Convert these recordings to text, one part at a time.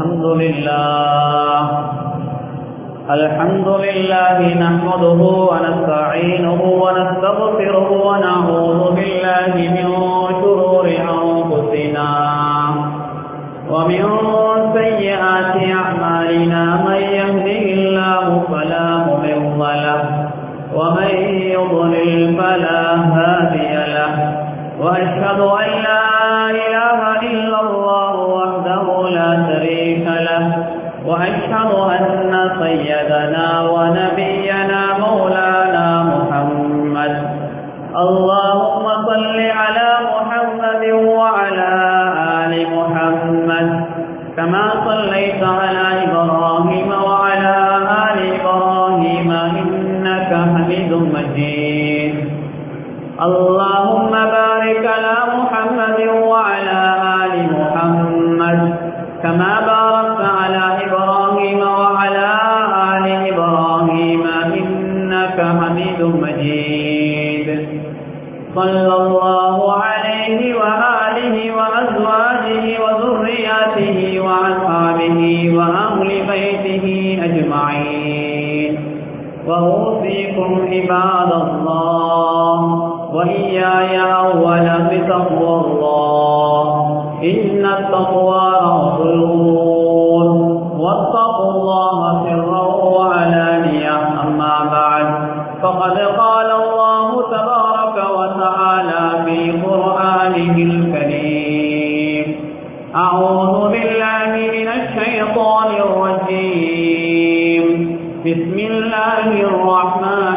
الحمد لله الحمد لله نحمده ونستعينه ونستغفره ونعوذ بالله من شرور أنفسنا ومن سيئات أعمالنا من يهده الله فلا مضل له ومن يضلل فلا هادي له وأشهد أن لا إله إلا الله وحده لا شريك له وأشهد أن سيدنا ونبينا مولانا محمد اللهم صل على محمد وعلى آل محمد كما صليت على إبراهيم وعلى آل إبراهيم إنك حميد مجيد اللهم بارك على محمد وعلى آل محمد كما باركت على إبراهيم وعلى آل إبراهيم إنك حميد مجيد صلى الله عليه وآله وأزواجه وذرياته وأصحابه وأهل بيته أجمعين وأوصيكم عباد الله وإياي أولا بتقوى الله إن التقوى رأس الأمور واتقوا الله سرا وعلانية أما بعد فقد قال الله تبارك وتعالى في قرآنه الكريم أعوذ بالله من الشيطان الرجيم بسم الله الرحمن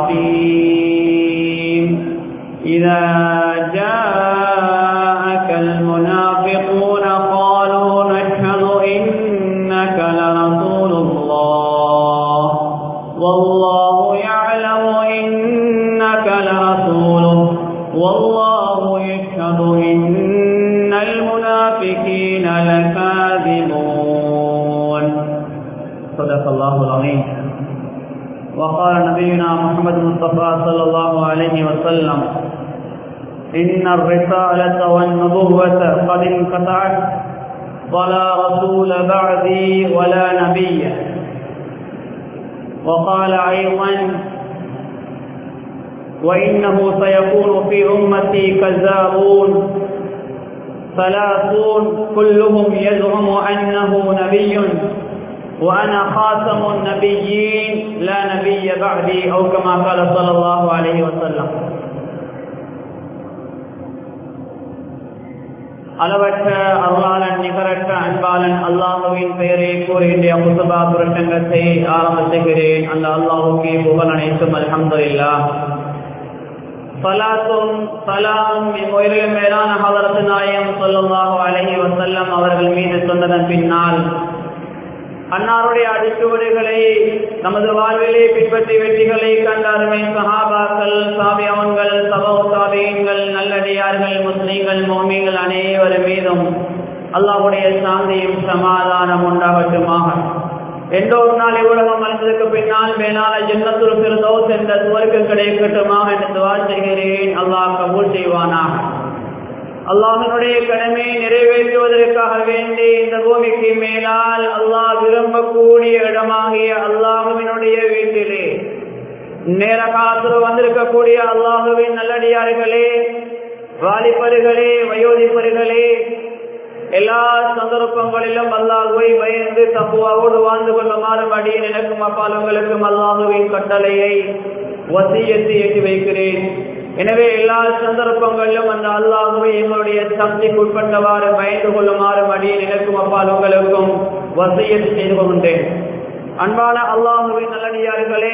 الرحيم إذا جاءك المنافقون قالوا نشهد إنك لرسول الله والله يعلم إنك لرسوله والله يشهد إن المنافقين لكاذبون صدق الله العظيم وقال نبينا محمد مصطفى صلى الله عليه وسلم إن الرسالة والنبوة قد انقطعت ولا رسول بعدي ولا نبي وقال أيضا وإنه سيكون في أمتي كذابون ثلاثون كلهم يزعم أنه نبي وأنا خاتم النبيين لا نبي بعدي أو كما قال صلى الله عليه وسلم அளவற்ற அருளாளன் நிகரற்ற அன்பாளன் அல்லாஹுவின் பெயரை கூறுகின்ற புசுபா புரட்டங்கத்தை ஆரம்பித்துகிறேன் அந்த அல்லாஹுக்கு புகழ் அனைத்தும் அல்ஹம்துல்லா சலாத்தும் சலாம் உயிரிலும் மேலான ஹதரத்து நாயம் சொல்லல்லாஹு அலஹி வசல்லம் அவர்கள் மீது சொன்னதன் பின்னால் அன்னாருடைய அடிச்சுவடுகளை நமது வாழ்விலே பின்பற்றி வெற்றிகளை கண்ட அருமை சஹாபாக்கள் சாபியவன்கள் சபோ சாபியங்கள் நல்லடியார்கள் முஸ்லீம்கள் மோமிகள் அனைவரும் மீதும் அல்லாஹுடைய சாந்தியும் சமாதானம் உண்டாகட்டுமாக எந்த ஒரு நாள் இவ்வுலகம் அழிந்ததுக்கு பின்னால் மேலான ஜென்னத்துல் பிறந்தோஸ் என்ற சுவருக்கு கிடைக்கட்டுமாக என்று துவா செய்கிறேன் அல்லாஹ் கபூல் செய்வானாக அல்லாஹனுடைய கடமையை நிறைவேற்றுவதற்காக வேண்டி இந்த பூமிக்கு மேலால் அல்லாஹ் விரும்பக்கூடிய இடமாகிய அல்லாஹுவினுடைய வீட்டிலே நேர காலத்தில் வந்திருக்கக்கூடிய அல்லாஹுவின் நல்லடியார்களே வாலிபர்களே வயோதிபர்களே எல்லா சந்தர்ப்பங்களிலும் அல்லாஹுவை பயந்து தப்புவாவோடு வாழ்ந்து கொள்ளுமாறு அடியின் எனக்கும் அப்பாலங்களுக்கும் அல்லாஹுவின் கட்டளையை வசியத்தை ஏற்றி வைக்கிறேன் எனவே எல்லா சந்தர்ப்பங்களிலும் அந்த அல்லாஹுவை எங்களுடைய சக்திக்கு உட்பட்டவாறு பயந்து கொள்ளுமாறு அடியின் எனக்கும் அப்பாலங்களுக்கும் வசியத்தை செய்து கொண்டேன் அன்பான அல்லாஹுவின் நல்லடியார்களே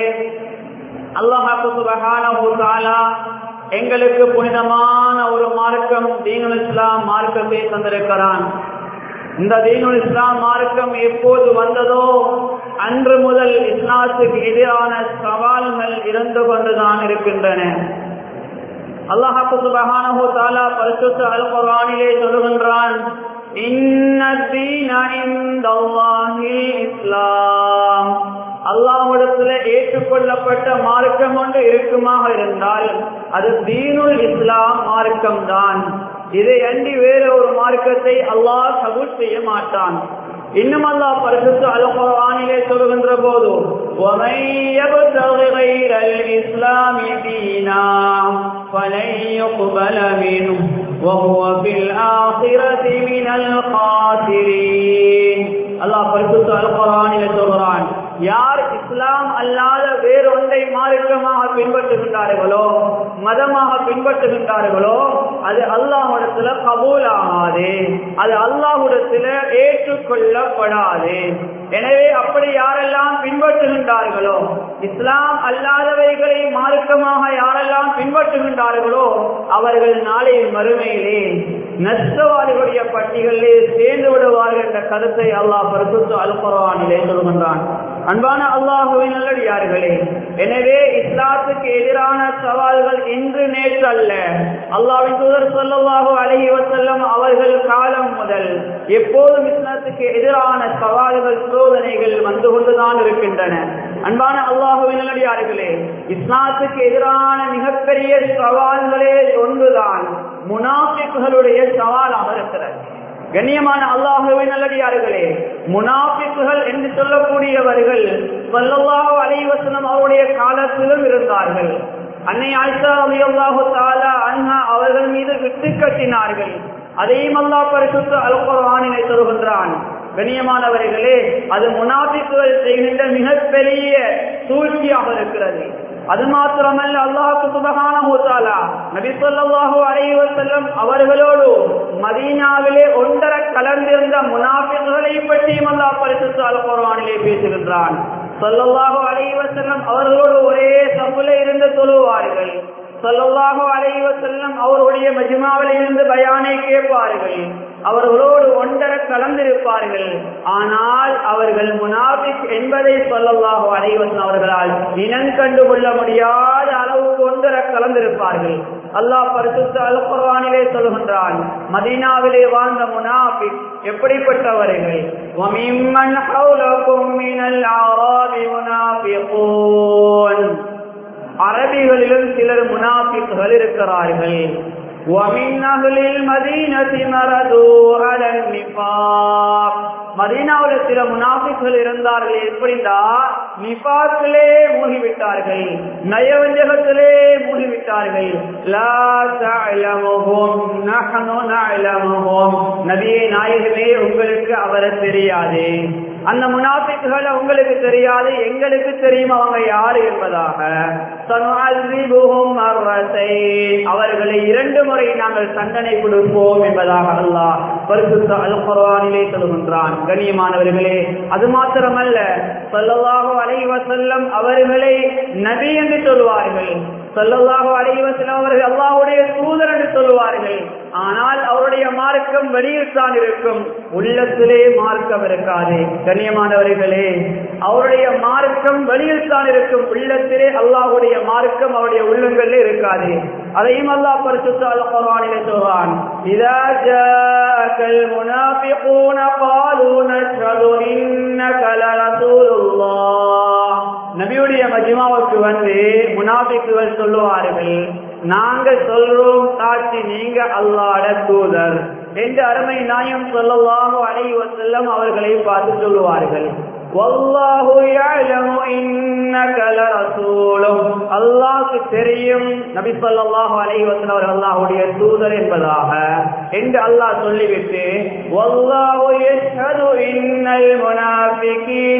அல்லாஹாலா எங்களுக்கு புனிதமான ஒரு மார்க்கம் தீனுல் இஸ்லாம் மார்க்கத்தை தந்திருக்கிறான் இந்த தீனுல் இஸ்லாம் மார்க்கம் எப்போது வந்ததோ அன்று முதல் இஸ்லாத்துக்கு எதிரான சவால்கள் இருந்து கொண்டுதான் இருக்கின்றன அல்லாஹாக்கு சுபஹானஹு தாலா பரிசுத்த அல் குர்ஆனிலே சொல்லுகின்றான் இன்ன தீன இந்தல்லாஹில் இஸ்லாம் அல்லாஹ்விடத்துல ஏற்றுக்கொள்ளப்பட்ட மார்க்கம் ஒன்று இருக்குமாக இருந்தால் அது தீனுல் இஸ்லாம் மார்க்கம் தான் இதை அண்டி வேற ஒரு மார்க்கத்தை அல்லாஹ் கபூல் செய்ய மாட்டான் இன்னும் அல்லாஹ் பரிசுத்த அல்குர்ஆனிலே சொல்கின்ற போது وَمَن يَبْتَغِ غَيْرَ الْإِسْلَامِ دِينًا فَلَن يُقْبَلَ مِنْهُ وَهُوَ فِي الْآخِرَةِ مِنَ الْخَاسِرِينَ அல்லாஹ் பரிசுத்த அல்குர்ஆனிலே சொல்கிறான் யார் இஸ்லாம் அல்லாத வேறொன்றை மார்க்கமாக பின்பற்றுகின்றார்களோ மதமாக பின்பற்றுகின்றார்களோ அது அல்லாஹுடத்துல கபூல் ஆகாது அது அல்லாஹுடத்துல ஏற்றுக்கொள்ளப்படாது எனவே அப்படி யாரெல்லாம் பின்பற்றுகின்றார்களோ இஸ்லாம் அல்லாதவைகளை மார்க்கமாக யாரெல்லாம் பின்பற்றுகின்றார்களோ அவர்கள் நாளை மறுமையிலே நஷ்டவாதிகளுடைய பட்டியலிலே சேர்ந்து விடுவார்கள் என்ற கருத்தை அல்லாஹ் பரிசுத்த அல்பரவானிலே சொல்கின்றான் அன்பான அல்லாஹுவின் நல்லடியார்களே எனவே இஸ்லாத்துக்கு எதிரான சவால்கள் இன்று நேற்று அல்ல அல்லாவின் தூதர் சொல்லவாக அழகி வசல்லம் அவர்கள் காலம் முதல் எப்போதும் இஸ்லாத்துக்கு எதிரான சவால்கள் சோதனைகள் வந்து கொண்டுதான் இருக்கின்றன அன்பான அல்லாஹுவின் நல்லடியார்களே இஸ்லாத்துக்கு எதிரான மிகப்பெரிய சவால்களே ஒன்றுதான் முனாஃபிக்குகளுடைய சவாலாக இருக்கிறது கண்ணியமான அல்லாஹுவின் நல்லடியார்களே முனாஃபிக்குகள் என்று சொல்லக்கூடியவர்கள் சொல்லல்லாஹு அலைவசனம் அவருடைய காலத்திலும் இருந்தார்கள் அன்னை ஆயிஷா அலி அல்லாஹு தாலா அண்ணா அவர்கள் மீது விட்டு கட்டினார்கள் அதையும் அல்லா பரிசுத்த அல்குரானினை சொல்கின்றான் கண்ணியமானவர்களே அது முனாஃபிக்குகள் செய்கின்ற மிகப்பெரிய சூழ்ச்சியாக இருக்கிறது அது மாத்திரமல்ல அல்லாஹுக்கு சுபகான மூத்தாலா நபி சொல்லாஹு அலைவர் செல்லம் அவர்களோடு மதீனாவிலே ஒன்றரை கலந்திருந்த முனாஃபிகளை பற்றியும் அல்லா பரிசுத்து அல்குரானிலே பேசுகின்றான் சொல்லல்லாஹு அலைவர் செல்லம் அவர்களோடு ஒரே சப்புல இருந்து தொழுவார்கள் சொல்லல்லாஹு அலைவர் செல்லம் அவருடைய மஜிமாவில் இருந்து பயானை கேட்பார்கள் அவர்களோடு ஒன்றரை கலந்திருப்பார்கள் ஆனால் அவர்கள் முனாபிக் என்பதை சொல்லல்லாஹோ அனைவசன் அவர்களால் இனம் கண்டு கொள்ள முடியாத அளவுக்கு ஒன்றரை கலந்திருப்பார்கள் அல்லாஹ் பரிசுத்த அல்குர்வானிலே சொல்கின்றான் மதீனாவிலே வாழ்ந்த முனாபிக் எப்படிப்பட்டவர்கள் وَمِمَّنْ حَوْلَكُمْ مِنَ الْأَعْرَابِ مُنَافِقُونَ அரபிகளிலும் சிலர் முனாபிக்குகள் இருக்கிறார்கள் ومن أهل المدينة مردوا على النفاق மதீனாவுல சில முனாஃபிக்கள் இருந்தார்கள் எப்படின்னா நிபாக்கிலே மூழ்கிவிட்டார்கள் நயவஞ்சகத்திலே மூழ்கிவிட்டார்கள் லா தஅலமுஹும் நஹ்னு நஅலமுஹும் நபியே நாயகமே உங்களுக்கு அவரை தெரியாது அந்த முனாஃபிக்குகள் உங்களுக்கு தெரியாது எங்களுக்கு தெரியும் அவங்க யாரு என்பதாக அவர்களை இரண்டு முறை நாங்கள் தண்டனை கொடுப்போம் என்பதாக அல்லாஹ் பரிசுத்த அல் குர்ஆனிலே சொல்கின்றான் கண்ணியமானவர்களே அது மாத்திரமல்ல சொல்லல்லாஹு அலைஹி வஸல்லம் அவர்களை நபி என்று சொல்வார்கள் சொல்லல்லாஹு அலைஹி வஸல்லம் அவர்கள் அல்லாஹ்வுடைய தூதர் என்று சொல்வார்கள் ஆனால் அவருடைய மார்க்கம் வெளியில் தான் இருக்கும் உள்ளத்திலே மார்க்கம் இருக்காது கண்ணியமானவர்களே அவருடைய மார்க்கம் வெளியில் தான் இருக்கும் உள்ளத்திலே அல்லாஹுடைய மார்க்கம் அவருடைய உள்ளங்களில் இருக்காது அதையும் அல்லாஹ் பரிசுத்த அல் குர்ஆனிலே சொல்றான் இதா ஜாஅக்கல் முனாஃபிகூன قالوا نشهد إنك لرسول الله நபியுடைய மஜ்மாவுக்கு வந்து முனாபிக்குகள் சொல்லுவார்கள் நாங்கள் சொல்றோம் சாட்சி நீங்க அல்லாட தூதர் என்று அருமை நாயம் சொல்லலாமோ அலை வசல்லம் அவர்களை பார்த்து சொல்லுவார்கள் والله يعلم انك لرسول அல்லாஹ்க்கு தெரியும் நபி ஸல்லல்லாஹு அலைஹி வஸல்லம் அவர்கள் அல்லாஹ்வுடைய தூதர் என்பதாக என்று அல்லாஹ் சொல்லிவிட்டு والله يشهد ان المنافقين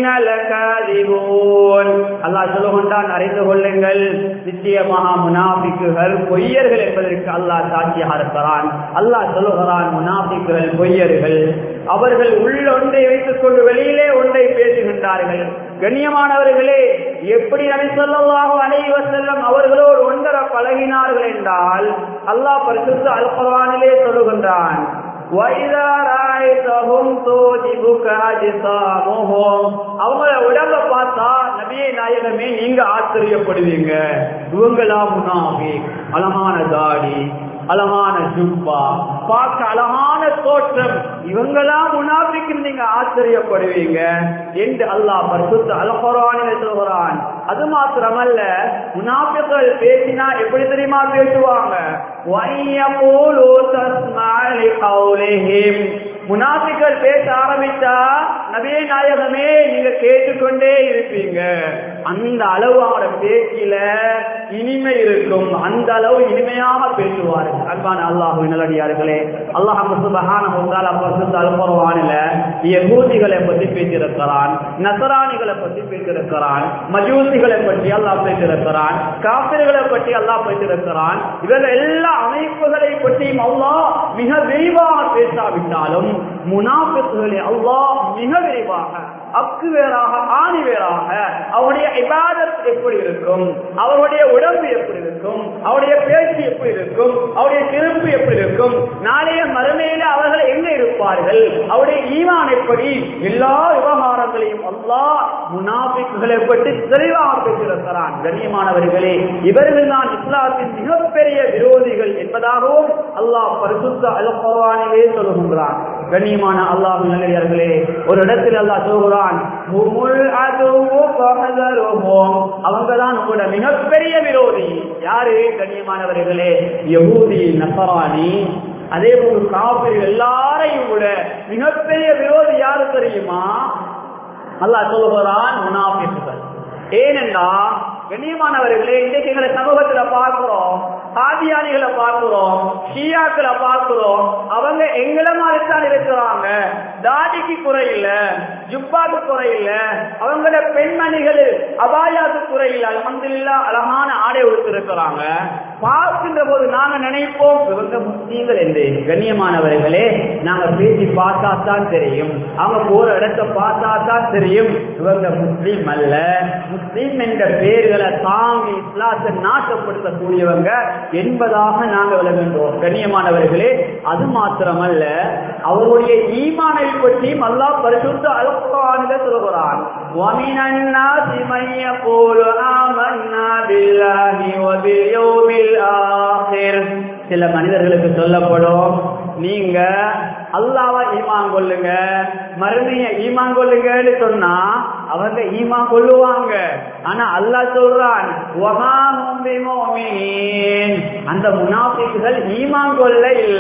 لكاذبون அல்லாஹ் சொல்லுகின்றான் அறிந்து கொள்ளுங்கள் நிச்சயமாக முனாஃபிக்குகள் பொய்யர்கள் என்பதற்கு அல்லாஹ் சாட்சியாக இருக்கிறான் அல்லாஹ் சொல்லுகிறான் முனாஃபிக்குகள் பொய்யர்கள் அவர்கள் உள்ள ஒன்றை வைத்துக் கொண்டு வெளியிலே ஒன்றை பேசுகின்றார்கள் கண்ணியமானவர்களே எப்படி நபி சொல்லல்லாஹு அலைஹி வஸல்லம் அவர்களோடு ஒன்றர பழகினார்கள் என்றால் அல்லாஹ் பரிசுத்த அல் குர்ஆனிலே சொல்லுகின்றான் وَإِذَا رَأَيْتَهُمْ تُعْجِبُكَ أَجْسَامُهُمْ அவங்கள உடம்ப பார்த்தா நபியே நாயகமே நீங்க ஆச்சரியப்படுவீங்க இவங்களா முனாஃபி அழகான தாடி அழகான ஜுப்பா பார்க்க அழகான தோற்றம் இவங்களா முனாபிக்கு நீங்க ஆச்சரியப்படுவீங்க என்று அல்லாஹ் பரிசுத்த அல்குரானில சொல்கிறான் அது மாத்திரமல்ல முனாபிக்கள் பேசினா எப்படி தெரியுமா பேசுவாங்க وَإِنْ يَقُولُوا تَسْمَعْ لِقَوْلِهِمْ முனாஃபிக்கள் பேச ஆரம்பிச்சா நபியே நாயகமே நீங்க கேட்டுக்கொண்டே இருப்பீங்க அந்த அளவு அவங்களோட பேச்சில இனிமை இருக்கும் அந்த அளவு இனிமையாக பேசுவார்கள் அன்பான அல்லாஹு நல்லடியார்களே அல்லாஹ் சுபஹானஹு வ தஆலா பரிசுத்த அல் குர்ஆனில யகூதிகளை பற்றி பேசியிருக்கிறான் நசராணிகளை பற்றி பேசியிருக்கிறான் மஜூசிகளை பற்றி அல்லாஹ் பேசியிருக்கிறான் காபிர்களை பற்றி அல்லாஹ் பேசியிருக்கிறான் இவர்கள் எல்லா அமைப்புகளை பற்றியும் அல்லாஹ் மிக விரிவாக பேசாவிட்டாலும் முனாஃபிக்குகளை அல்லாஹ் மிக விரிவாக அக்கு வேறாக ஆணி வேறாக அவருடைய இபாதத் எப்படி இருக்கும் அவருடைய உடம்பு எப்படி இருக்கும் அவருடைய பேச்சு எப்படி இருக்கும் அவருடைய திருப்பு எப்படி இருக்கும் நாளைய மறுமையில அவர்கள் எங்க இருப்பார்கள் அவருடைய ஈமான் எப்படி எல்லா விவகாரங்களையும் அல்லாஹ் முனாபிக்குகளை பற்றி தெளிவாக பேசியிருக்கிறான் கண்ணியமானவர்களே இவர்கள் தான் இஸ்லாத்தின் மிகப்பெரிய விரோதிகள் என்பதாகவும் அல்லாஹ் பரிசுத்த அல்பவானிலே சொல்லுகின்றான் கண்ணியமான அல்லாஹ் நல்லடியார்களே ஒரு இடத்தில் அல்லாஹ் சொல்கிறான் அவங்க தான் உங்களோட மிகப்பெரிய விரோதி யாரு கண்ணியமானவர்களே யகூதி நசராணி அதே போல காப்பிர்கள் எல்லாரையும் விட மிகப்பெரிய விரோதி யாரு தெரியுமா அல்லாஹ் சொல்லுகிறான் முனாஃபிக்குகள் ஏனென்றா கண்ணியமானவர்களே இன்றைக்கு எங்களை சமூகத்துல பார்க்கிறோம் சாதியானிகளை பார்க்கிறோம் ஷியாக்களை பார்க்கிறோம் அவங்க எங்களை மாதிரி தான் இருக்கிறாங்க தாடிக்கு குறையில்ல ஜுப்பாக்கு குறையில்ல அவங்களோட பெண்மணிகள் அபாயாக்கு குறையில்ல அலமதுல்லா அழகான ஆடை உடுத்து இருக்கிறாங்க பார்க்கின்ற போது நாங்க நினைப்போம் இவங்க முஸ்லீம்கள் என்று கண்ணியமானவர்களே நாங்க பேசி பார்த்தா தான் தெரியும் அவங்க போற இடத்தை பார்த்தா தான் தெரியும் இவங்க முஸ்லீம் அல்ல முஸ்லீம் என்ற பேர்களை தாங்கி இஸ்லாத்தை நாட்டப்படுத்தக்கூடியவங்க என்பதாக நாங்க விளங்குகின்றோம் கண்ணியமானவர்களே அது மாத்திரமல்ல அவருடைய ஈமானை பற்றியும் அல்லாஹ் பரிசுத்த அல்குரானில சொல்கிறான் وَمِنَ النَّاسِ مَن يَقُولُ آمَنَّا بِاللَّهِ وَبِالْيَوْمِ الْآخِرِ சில மனிதர்களுக்கு சொல்லப்படும் நீங்க அல்லாவா ஈமான் கொள்ளுங்க மறுமைய ஈமான் கொள்ளுங்கன்னு சொன்னா அவங்க ஈமான் கொள்ளுவாங்க ஆனா அல்லாஹ் சொல்றான் அந்த முனாஃபிக்குகள் ஈமான் கொள்ள இல்ல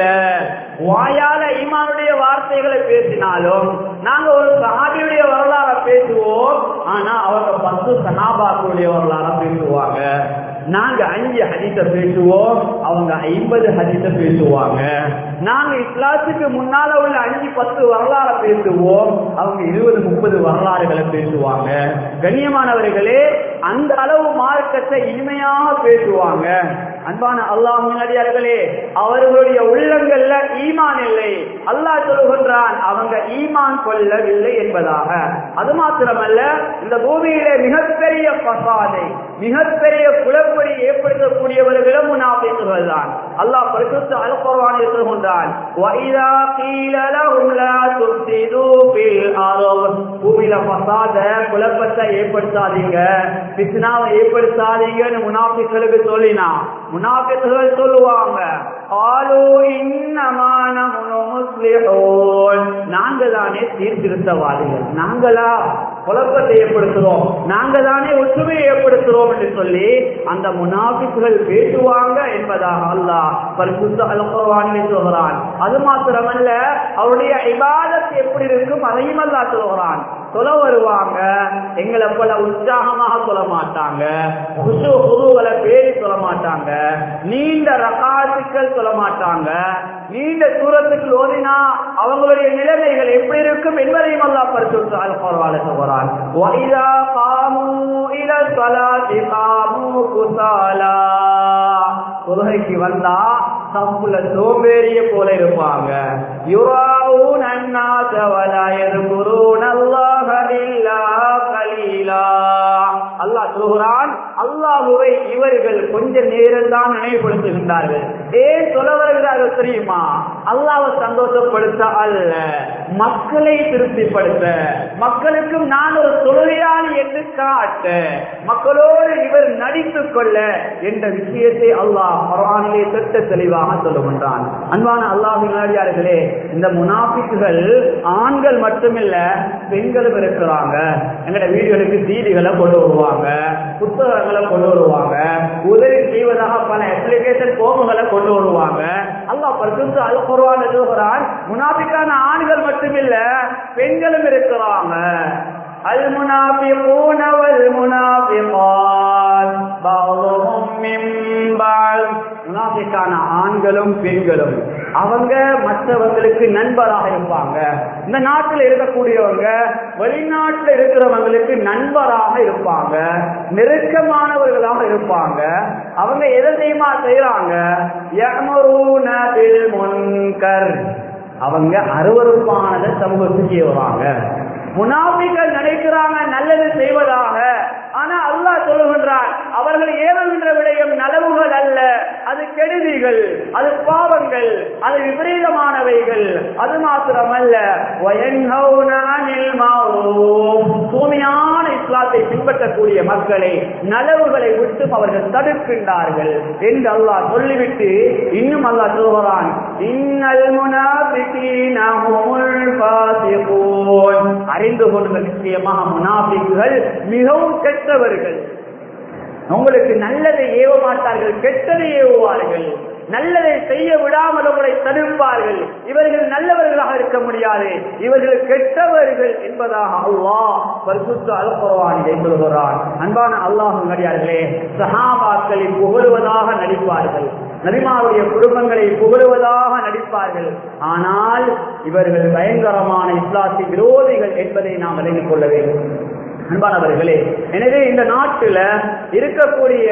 வாயால ஈமானுடைய வார்த்தைகளை பேசினாலும் நாங்க ஒரு சஹாபியுடைய வரலாற பேசுவோம் ஆனா அவங்க பத்து சனாபாக்குடைய வரலாற பேசுவாங்க நாங்க அஞ்சு ஹதீஸ பேசுவோம் அவங்க ஐம்பது ஹதீஸ பேசுவாங்க நாங்க இஸ்லாத்துக்கு முன்னால உள்ள அஞ்சு பத்து வரலாறு பேசுவோம் அவங்க இருபது முப்பது வரலாறுகளை பேசுவாங்க கண்ணியமானவர்களே அந்த அளவு மார்க்கத்தை இனிமையாக பேசுவாங்க அன்பான அல்லாஹ் முன்னாடியார்களே அவர்களுடைய உள்ளங்கள்ல ஈமான் இல்லை அல்லாஹ் சொல்லுகின்றான் அவங்க ஈமான் கொள்ளவில்லை என்பதாக அது மாத்திரமல்ல இந்த பூமியிலே மிகப்பெரிய பசாதை மிகப்பெரிய குழப்படி ஏற்படுத்தக்கூடியவர்களும் முனாபிக்குகள் தான் அல்லாஹ் பரிசுத்த அல்குர்ஆனில் சொல்கின்றான் வைதா கீல லஹும் லா துஃப்ஸிது ஃபில் அர்த் பூமியில பசாத குழப்பத்தை ஏற்படுத்தாதீங்க ஃபித்னாவை ஏற்படுத்தாதீங்கன்னு முனாபிக்களுக்கு சொல்லினா முனாபிக்குகள் சொல்லுவாங்க ஆலோ இன்னமா நஹ்னு முஸ்லிஹூன் நாங்க தானே சீர்திருத்தவாதிகள் நாங்களா குழப்பத்தை ஏற்படுத்துறோம் நாங்க தானே ஒற்றுமையை ஏற்படுத்துறோம் என்று சொல்லி அந்த முனாபிக்குகள் பேசுவாங்க என்பதாக அல்லாஹ் பரிசுத்த அல்குர்ஆனிலே சொல்கிறான் அது மாத்திரமல்ல அவருடைய இபாதத் எப்படி இருக்கும் அதையும் அல்லாஹ் சொல்கிறான் சொல்ல வருவாங்க எங்களை போல உற்சாகமாக சொல்ல மாட்டாங்க குசு குருகளை பேரி சொல்ல மாட்டாங்க நீண்ட ரகாத்துக்கள் சொல்ல மாட்டாங்க நீண்ட தூரத்துக்கு ஓதினா அவங்களுடைய நிலைமைகள் எப்படி இருக்கும் என்பதையும் அல்லாஹ் பரிசுத்த அல்குர்ஆனிலே சொல்கிறான் وَإِذَا قَامُوا إِلَى الصَّلَاةِ قَامُوا كُسَالَى தொழுகைக்கு வந்தா தப்புல சோம்பேறிய போல இருப்பாங்க யுராவுன் அன்னாத வலா யذكرون الله إلا قليلا அல்லாஹ் சொல்கிறான் அல்லாஹுவை இவர்கள் கொஞ்ச நேரம் தான் நினைவுபடுத்துகின்றார்கள் ஏன் சொல்ல வருகிறார்கள் தெரியுமா அல்லாவை சந்தோஷப்படுத்த அல்ல மக்களை திருப்திப்படுத்த மக்களுக்கும் நான் ஒரு தொழுகையாளி என்று காட்ட மக்களோடு இவர் நடித்துக் கொள்ள என்ற விஷயத்தை அல்லாஹ் குர்ஆனிலே திட்ட தெளிவாக சொல்லுகின்றான் அன்பான அல்லாஹினாரியார்களே இந்த முனாபிக்குகள் ஆண்கள் மட்டுமில்ல பெண்களும் இருக்கிறாங்க எங்கட வீடுகளுக்கு சீடிகளை கொண்டு வருவாங்க புத்தகங்களை கொண்டு வருவாங்க உதவி செய்வதாக பல அப்ளிகேஷன் கோமுகளை கொண்டு வருவாங்க அல்லாஹ் பரிசுத்த அல் குர்ஆன் எழுதுகிறான் முனாபிக்கான ஆண்கள் மட்டுமில்ல பெண்களும் இருக்கிறாங்க المنافقون والمنافقات بعضهم من بعض முனாபிக்கான ஆண்களும் பெண்களும் அவங்க மற்றவங்களுக்கு நண்பராக இருப்பாங்க இந்த நாட்டில் இருக்கக்கூடியவங்க வெளிநாட்டில் இருக்கிறவங்களுக்கு நண்பராக இருப்பாங்க நெருக்கமானவர்களாக இருப்பாங்க அவங்க எதை தெரியுமா செய்யறாங்க யமரூன பில் முன்கர் அவங்க அருவறுப்பானதை சமூகத்துக்கு செய்வாங்க முனாபிகள் நினைக்கிறாங்க நல்லது செய்வதாக ஆனா அல்லாஹ் சொல்லுகின்றான் அவர்கள் ஏவுகின்ற விடயம் நலவுகள் அல்ல அது கெடுதிகள் அது பாவங்கள் அது விபரீதமானவைகள் அது மாத்திரமல்ல வயன்ஹவுன அனில் மஅரூஃப். தூய்மையான இஸ்லாத்தை பின்பற்றக்கூடிய மக்களை நலவுகளை விட்டு அவர்கள் தடுக்கின்றார்கள் என்று அல்லாஹ் சொல்லிவிட்டு இன்னும் அல்லாஹ் சொல்கிறான் இன்னல் முனாபிகீன ஹுமுல் ஃபாசிகூன் அறிந்து கொண்ட நிச்சயமாக முனாபிக்குகள் மிகவும் கெட்டவர்கள் உங்களுக்கு நல்லதை ஏவ மாட்டார்கள் கெட்டதை ஏவுவார்கள் நல்லதை செய்ய விடாமல் உங்களை தடுப்பார்கள் இவர்கள் நல்லவர்களாக இருக்க முடியாது இவர்கள் கெட்டவர்கள் என்பதாக அல்லாஹ் பரிசுத்த அல்குர்ஆனிலே சொல்கிறான் அன்பான அல்லாஹ் நடிகார்களே சஹாபாக்களை புகழுவதாக நடிப்பார்கள் நபிமாவுடைய குடும்பங்களை புகழுவதாக நடிப்பார்கள் ஆனால் இவர்கள் பயங்கரமான இஸ்லாத்தின் விரோதிகள் என்பதை நாம் விளங்கிக் கொள்ள வேண்டும் அன்பானவர்களே எனவே இந்த நாட்டில் இருக்கக்கூடிய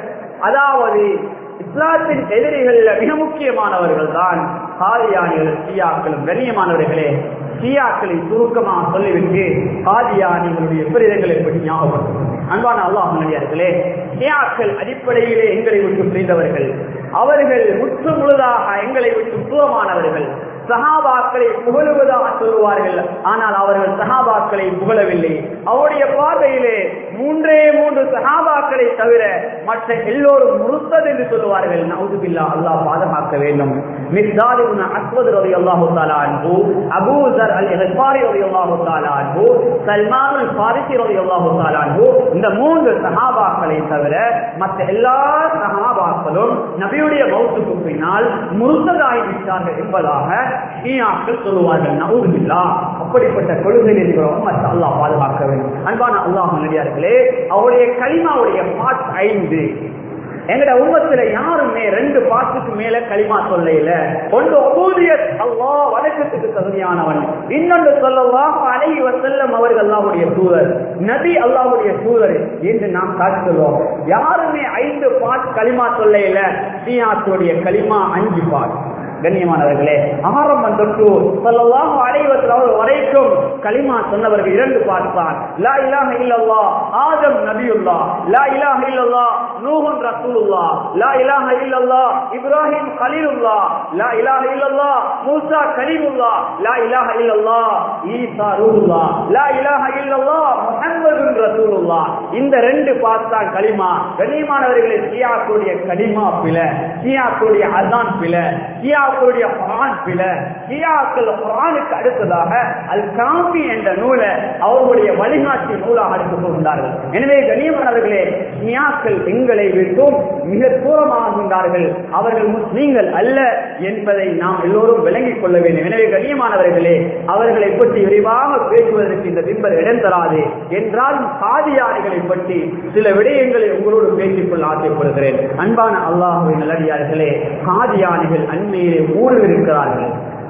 அதாவது இஸ்லாத்தின் எதிரிகள் மிக முக்கியமானவர்கள் தான் காதியானிகள் ஷியாக்களும் கண்ணியமானவர்களே ஷியாக்களை சுருக்கமாக சொல்லிவிட்டு காதியானிகளுடைய விபரீதங்களை பற்றி ஞாபகப்படுத்தும் அன்பான அல்லாஹ் நடிகார்களே ஷியாக்கள் அடிப்படையிலே எங்களை விட்டு பிரிந்தவர்கள் அவர்கள் முற்று முழுதாக எங்களை விட்டு தூரமானவர்கள் சஹாபாக்களை புகழுவதாக சொல்லுவார்கள் ஆனால் அவர்கள் சஹாபாக்களை புகழவில்லை அவருடைய பார்வையிலே மூன்றே மூன்று சஹாபாக்களை தவிர மற்ற எல்லோரும் முருத்தது என்று சொல்லுவார்கள் நவுதுபில்லா அல்லாஹ் பாதுகாக்க வேண்டும் மிஸ்தாரி அஸ்வத் ரவி அல்லாஹு தாலா அன்பு அபூசர் அல் ஹெஸ்பாரி ரவி அல்லாஹு தாலா அன்பு சல்மானுல் ஃபாரிசி ரவி அல்லாஹு தாலா அன்பு இந்த மூன்று சஹாபாக்களை தவிர மற்ற எல்லா சஹாபாக்களும் நபியுடைய மௌத்துக்கு பின்னால் முருத்ததாகி விட்டார்கள் என்பதாக ஷியாக்கள் சொல்லுவார்கள் நவுதுபில்லா அப்படிப்பட்ட கொள்கையில் இருக்கிறவங்க மற்ற அல்லாஹ் பாதுகாக்க வேண்டும் அன்பான அல்லாஹ் நடிகார்களே அவருடைய களிமாவுடைய பாட் ஐந்து எங்கட உம்மத்துல யாருமே ரெண்டு பாட்டுக்கு மேல களிமா சொல்லையில ஒன்று ஒபூதியத் அல்லாஹ் வணக்கத்துக்கு தகுதியானவன் இன்னொன்று சொல்லலாம் அழகி வசல்லம் அவர்கள் அல்லாவுடைய தூதர் நபி அல்லாவுடைய தூதர் என்று நாம் காட்டி சொல்லுவோம் யாருமே ஐந்து பாட் களிமா சொல்லையில ஷியாத்துடைய களிமா அஞ்சு பாட் கண்ணியமானவர்களே ஆரம்பம் தொட்டு சொல்லலாம் அலைவத்தில் வரைக்கும் களிமா சொன்னவர்கள் இரண்டு பார்த்தான் லா இலாஹ இல்லல்லா ஆதம் நபியுல்லா லா இலாஹ இல்லல்லா நூஹன் ரசூலுல்லா லா இலாஹ இல்லல்லா இப்ராஹிம் கலீலுல்லா லா இலாஹ இல்லல்லா மூசா கலீமுல்லா லா இலாஹ இல்லல்லா ஈசா ரூலுல்லா லா இலாஹ இல்லல்லா முஹம்மதுன் ரசூலுல்லா இந்த ரெண்டு பார்த்தான் களிமா கண்ணியமானவர்களே சியாக்குடைய களிமா பில சியாக்குடைய அதான் பில சியா ஷியாக்களுடைய குரான் பில ஷியாக்கள் குரானுக்கு அடுத்ததாக அல் காமி என்ற நூலை அவர்களுடைய வழிகாட்டி நூலாக எடுத்துக் கொண்டார்கள் எனவே கண்ணியமானவர்களே ஷியாக்கள் எங்களை விட்டும் மிக தூரமாகின்றார்கள் அவர்கள் முஸ்லீம்கள் அல்ல என்பதை நாம் எல்லோரும் விளங்கிக் கொள்ள வேண்டும் எனவே கண்ணியமானவர்களே அவர்களை பற்றி விரிவாக பேசுவதற்கு இந்த பிம்பர் இடம் தராது என்றாலும் சாதியாரிகளை பற்றி சில விடயங்களை உங்களோடு பேசிக்கொள்ள ஆசைப்படுகிறேன் அன்பான அல்லாஹுவின் நல்லடியார்களே காதியானிகள் அண்மையிலே ஊடுருவிருக்கிறார்கள்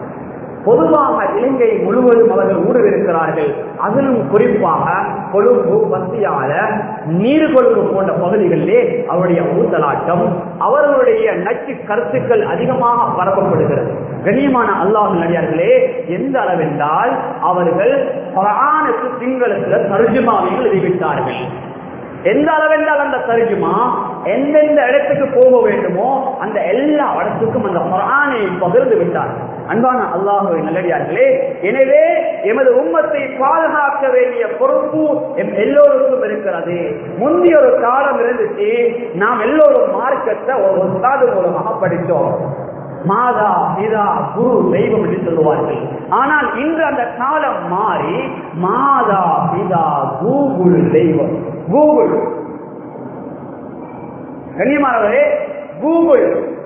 பொதுவாக இலங்கை முழுவதும் அவர்கள் ஊடுருவிருக்கிறார்கள் அதிலும் குறிப்பாக கொழும்பு பத்தியால நீர்கொழும்பு போன்ற பகுதிகளிலே அவருடைய ஊத்தலாட்டம் அவர்களுடைய நச்சு கருத்துக்கள் அதிகமாக பரப்பப்படுகிறது கண்ணியமான அல்லாஹ் நடிகார்களே எந்த அளவென்றால் அவர்கள் குரானுக்கு சிங்களத்துல தர்ஜுமாவைகள் எழுதிவிட்டார்கள் எந்த அளவென்றால் அந்த தர்ஜுமா எந்தெந்த இடத்துக்கு போக வேண்டுமோ அந்த எல்லா இடத்துக்கும் அந்த குரானை பகிர்ந்து விட்டார்கள் அன்பான அல்லாஹுவை நல்லடியார்களே எனவே எமது உம்மத்தை பாதுகாக்க வேண்டிய பொறுப்பு எம் எல்லோருக்கும் இருக்கிறது முந்தைய ஒரு காலம் இருந்துச்சு நாம் எல்லோரும் மார்க்கத்தை ஒரு உஸ்தாது மூலமாக படித்தோம் மாதா பிதா குரு தெய்வம் என்று சொல்லுவார்கள் ஆனால் இன்று அந்த காலம் மாறி மாதா பிதா கூகுள் தெய்வம் கூகுள் கண்ணியமானவரே கூகுள்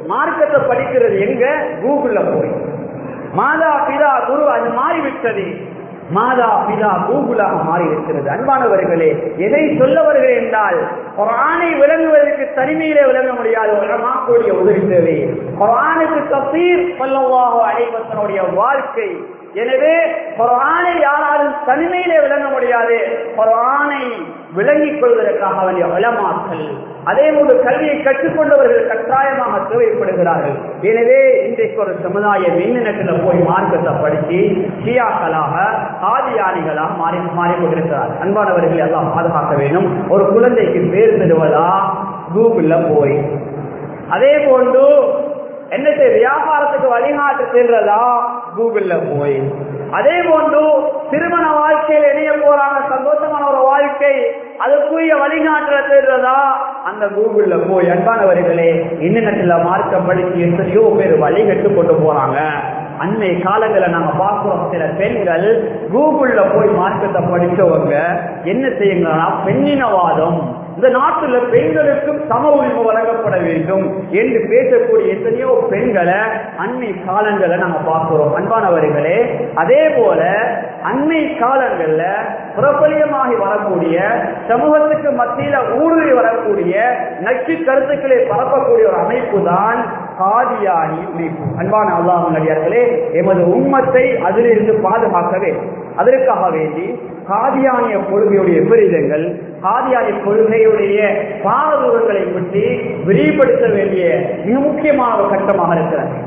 மார்க்கத்தை படிக்கிறது எங்க கூகுள்ல போய் மாதா பிதா குரு அது மாறிவிட்டது மாதா பிதா கூகுளாக மாறி இருக்கிறது அன்பானவர்களே எதை சொல்ல வருகிறேன் என்றால் ஒரு ஆணை விளங்குவதற்கு தனிமையிலே விளங்க முடியாது உலகமாக்கூடிய உதவி தேவை ஒரு ஆணுக்கு தப்பீர் பல்லவாக அனைவத்தனுடைய வாழ்க்கை எனவே குரானை யாராலும் தனிமையிலே விளங்க முடியாது குரானை விளங்கிக் கொள்வதற்காக வேண்டிய வளமாக்கல் அதே போன்று கல்வியை கற்றுக்கொண்டவர்கள் கட்டாயமாக தேவைப்படுகிறார்கள் எனவே இன்றைக்கு ஒரு சமுதாயம் மின்னணத்தில் போய் மார்க்கத்தை படித்து ஷியாக்களாக ஆதியானிகளாக மாறி மாறிக்கொண்டிருக்கிறார் அன்பானவர்கள் எல்லாம் பாதுகாக்க வேண்டும் ஒரு குழந்தைக்கு பேர் பெறுவதா கூகுள்ல போய் அதே போன்று என்ன செய்ய வியாபாரத்துக்கு வழிகாட்டு செல்றதா கூகுள்ல போய் அதே போன்று திருமண வாழ்க்கையில் இணைய போறாங்க சந்தோஷமான ஒரு வாழ்க்கை அதுக்குரிய வழிகாட்டுல தேடுறதா அந்த கூகுள்ல போய் அன்பானவர்களே இன்னத்துல மார்க்கம் படிச்சு எத்தனையோ பேர் வழிகட்டு கொண்டு போறாங்க அன்னை காலங்களை நாங்க பார்க்கிறோம் சில பெண்கள் கூகுள்ல போய் மார்க்கத்தை படிச்சவங்க என்ன செய்யுங்கன்னா பெண்ணினவாதம் இந்த நாட்டுல பெண்களுக்கும் சம உரிமை வழங்கப்பட வேண்டும் என்று பேசக்கூடிய எத்தனையோ பெண்களை அன்னை காலங்களை நாங்க பார்க்கிறோம் அன்பானவர்களே அதே போல அன்னை காலங்கள்ல பிரபலியமாகி வரக்கூடிய சமூகத்துக்கு மத்தியில ஊடுருவி வரக்கூடிய நச்சு கருத்துக்களை பரப்பக்கூடிய ஒரு அமைப்பு தான் காதியானி அமைப்பு அன்பான அல்லாஹ் நடிகார்களே எமது உண்மத்தை அதிலிருந்து பாதுகாக்க வேண்டும் அதற்காக வேண்டி காதியானிய கொள்கையுடைய விபரீதங்கள் காதியானிய கொள்கையுடைய பாரதூரங்களை பற்றி விரிவுபடுத்த வேண்டிய மிக முக்கியமான ஒரு கட்டமாக இருக்கிறது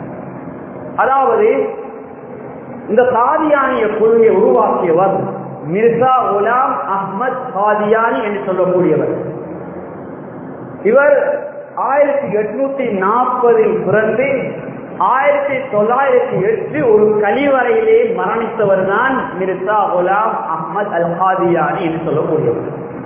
அதாவது இந்த காதியானிய கொள்கையை உருவாக்கியவர் மிர்சா குலாம் அஹ்மத் காதியானி என்று சொல்லக்கூடியவர் இவர் ஆயிரத்தி எட்நூத்தி நாற்பதில் பிறந்து ஆயிரத்தி தொள்ளாயிரத்தி எட்டு ஒரு கழிவறையிலே மரணித்தவர் தான் மிர்சா குலாம் அஹ்மத் அல் காதியானி என்று சொல்லக்கூடியவர்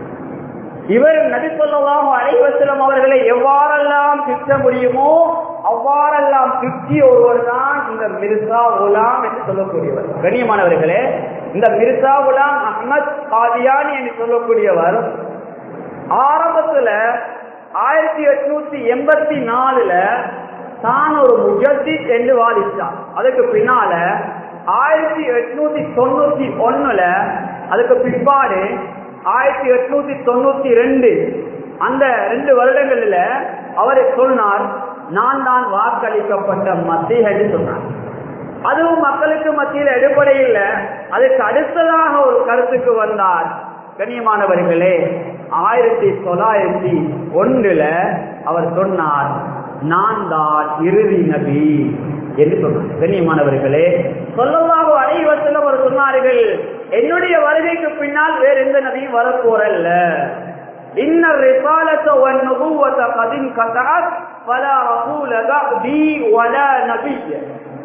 இவர் நபி சொல்லலாம் அலைவசலம் அவர்களை எவ்வாறெல்லாம் திட்ட முடியுமோ அவ்வாறெல்லாம் திட்டிய ஒருவர் தான் இந்த மிர்சா குலாம் என்று சொல்லக்கூடியவர் கண்ணியமானவர்களே இந்த மிர்சா குலாம் அஹ்மத் காதியானி என்று சொல்லக்கூடியவர் ஆரம்பத்துல ஆயிரத்தி எட்நூத்தி எண்பத்தி நாலுல தான் ஒரு முஜத்தித் என்று வாதித்தார் அதுக்கு பின்னால ஆயிரத்தி எட்நூத்தி தொண்ணூத்தி ஒண்ணுல அதுக்கு பிற்பாடு ஆயிரத்தி எட்நூத்தி தொண்ணூத்தி ரெண்டு அந்த ரெண்டு வருடங்களில் அவர் சொன்னார் நான் தான் வாக்களிக்கப்பட்ட மத்திய என்று சொன்னார் அதுவும் மக்களுக்கு மத்தியில் எடுபடையில் அதுக்கு அடுத்ததாக ஒரு கருத்துக்கு வந்தார் கண்ணியமானவர்களே ஆயிரத்தி தொள்ளாயிரத்தி ஒன்றுல அவர் சொன்னார் நான் தான் இறுதி நபி என்று சொன்னார் கண்ணியமானவர்களே சொல்லமாக அனைவத்தில் அவர் சொன்னார்கள் என்னுடைய வருகைக்கு பின்னால் வேற எந்த நபியும் வரப்போறல்ல இன்ன ரிசாலத்த வன் நபுவத கதின் கதஅத் ஃபலா ரசூல பி வலா நபிய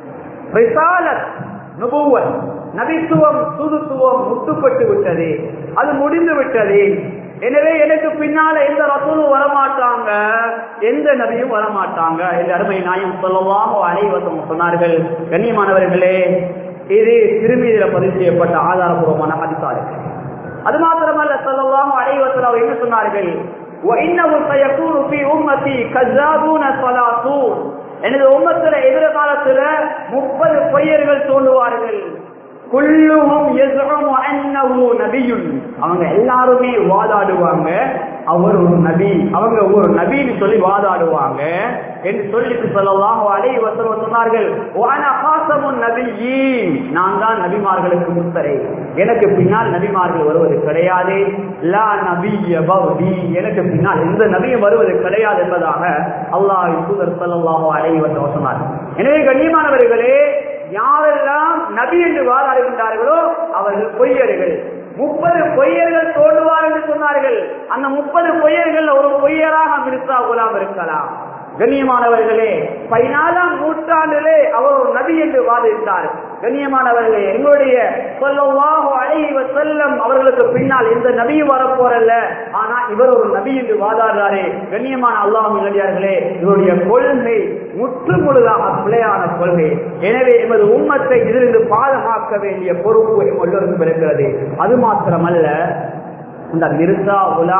ரிசாலத் நுபுவத் நபித்துவம் சுதுத்துவம் முட்டுப்பட்டு விட்டது அது முடிந்து விட்டது எனவே எனக்கு பின்னால எந்த ரசூலும் வரமாட்டாங்க எந்த நபியும் வரமாட்டாங்க என்று அருமை நாயும் சொல்லவாமோ அனைவரும் சொன்னார்கள் கண்ணியமானவர்களே இது திருமீதியில பதிவு செய்யப்பட்ட ஆதாரபூர்வமான அதிகாரி அது மாத்திரமல்ல சொல்லவாமோ அனைவத்தில் அவர் என்ன சொன்னார்கள் وَإِنَّهُ سَيَكُونُ فِي أُمَّتِي كَذَّابُونَ صَلَاةُونَ எனது உம்மத்துல எதிர்காலத்துல முப்பது பொய்யர்கள் தோன்றுவார்கள் குல்லுஹும் யஸ்உமு அன்னஹு நபியுன் அவங்க எல்லாருமே வாதாடுவாங்க அவர் ஒரு நபி அவங்க ஒரு நபின்னு சொல்லி வாதாடுவாங்க என்று சொல்லிட்டு சொல்லலாம் அலை வசனம் சொன்னார்கள் வான காசமுன் நபியீன் நான் தான் நபிமார்களுக்கு முத்தரை எனக்கு பின்னால் நபிமார்கள் வருவது கிடையாது லா நபிய பௌதி எனக்கு பின்னால் எந்த நபியும் வருவது கிடையாது என்பதாக அல்லாஹ் தூதர் சொல்லலாம் அலை வசனம் சொன்னார் எனவே கண்ணியமானவர்களே யாரெல்லாம் நபி என்று வாதாடுகின்றார்களோ அவர்கள் பொய்யர்கள் முப்பது பொய்யர்கள் தோன்றுவார் என்று சொன்னார்கள் அந்த முப்பது பொய்யர்கள் ஒரு பொய்யராக மிர்சா குலாம் இருக்கலாம் கண்ணியமானவர்களே பதினாலாம் நூற்றாண்டிலே அவர் ஒரு நபி என்று வாதிட்டார் கண்ணியமானவர்களே எங்களுடைய சொல்லவாக அழைவ செல்லம் அவர்களுக்கு பின்னால் எந்த நபியும் வரப்போறல்ல ஆனா இவர் ஒரு நபி என்று வாதாடுறாரே கண்ணியமான அல்லாஹ் நடிகார்களே இவருடைய கொள்கை முற்று முழுதாக பிழையான கொள்கை எனவே எமது உம்மத்தை இதிலிருந்து பாதுகாக்க வேண்டிய பொறுப்பு எல்லோருக்கும் இருக்கிறது அது மாத்திரமல்ல இந்த மிர்சா குலாம்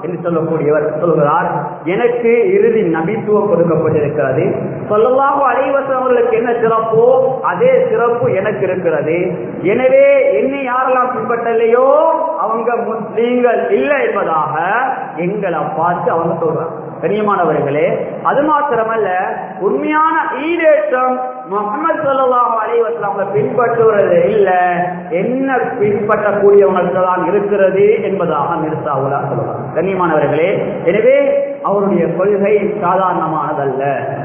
என்று சொல்லக்கூடியவர் சொல்கிறார் எனக்கு இறுதி நபித்துவம் கொடுக்கப்பட்டிருக்கிறது சொல்லலாம் அலைவசம் அவர்களுக்கு என்ன சிறப்போ அதே சிறப்பு எனக்கு இருக்கிறது எனவே என்னை யாரெல்லாம் பின்பற்றலையோ அவங்க முஸ்லீம்கள் இல்லை என்பதாக எங்களை பார்த்து அவங்க சொல்றாங்க கண்ணியமானவர்களே அது மாத்திரமல்ல உண்மையான ஈடேற்றம் முகமது சொல்லலாம் அலைவசம் அவங்க பின்பற்றுவது இல்ல என்ன பின்பற்றக்கூடியவங்களுக்கு தான் இருக்கிறது என்பதாக நிறுத்தாவுலா சொல்லலாம் கண்ணியமானவர்களே எனவே அவருடைய கொள்கை சாதாரணமானதல்ல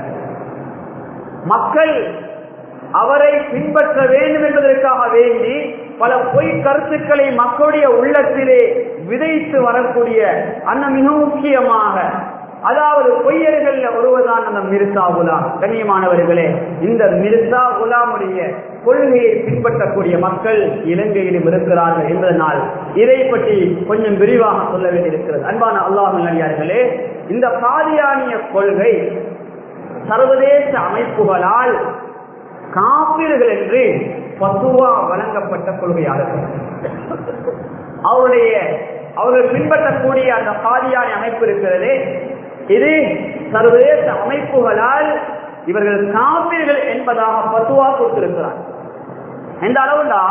மக்கள் அவரை பின்பற்ற வேண்டும் என்பதற்காக வேண்டி பல பொய் கருத்துக்களை மக்களுடைய உள்ளத்திலே விதைத்து வரக்கூடிய அந்த மிக முக்கியமாக அதாவது பொய்யர்கள் ஒருவர்தான் அந்த மிர்சா குலாம் கண்ணியமானவர்களே இந்த மிர்சா குலாமுடைய கொள்கையை பின்பற்றக்கூடிய மக்கள் இலங்கையிலும் இருக்கிறார்கள் என்பதனால் இதை பற்றி கொஞ்சம் விரிவாக சொல்ல வேண்டியிருக்கிறது அன்பான அல்லாஹ் நல்லியார்களே இந்த காதியானிய கொள்கை சர்வதேச அமைப்புகளால் காப்பீர்கள் என்று பசுவா வழங்கப்பட்ட கொள்கையாளர்கள் அவருடைய அவர்கள் பின்பற்றக்கூடிய அந்த காதியானி அமைப்பு இருக்கிறது இது சர்வதேச அமைப்புகளால் இவர்கள் காப்பீர்கள் என்பதாக பத்துவா கொடுத்திருக்கிறார் எந்த அளவுண்டா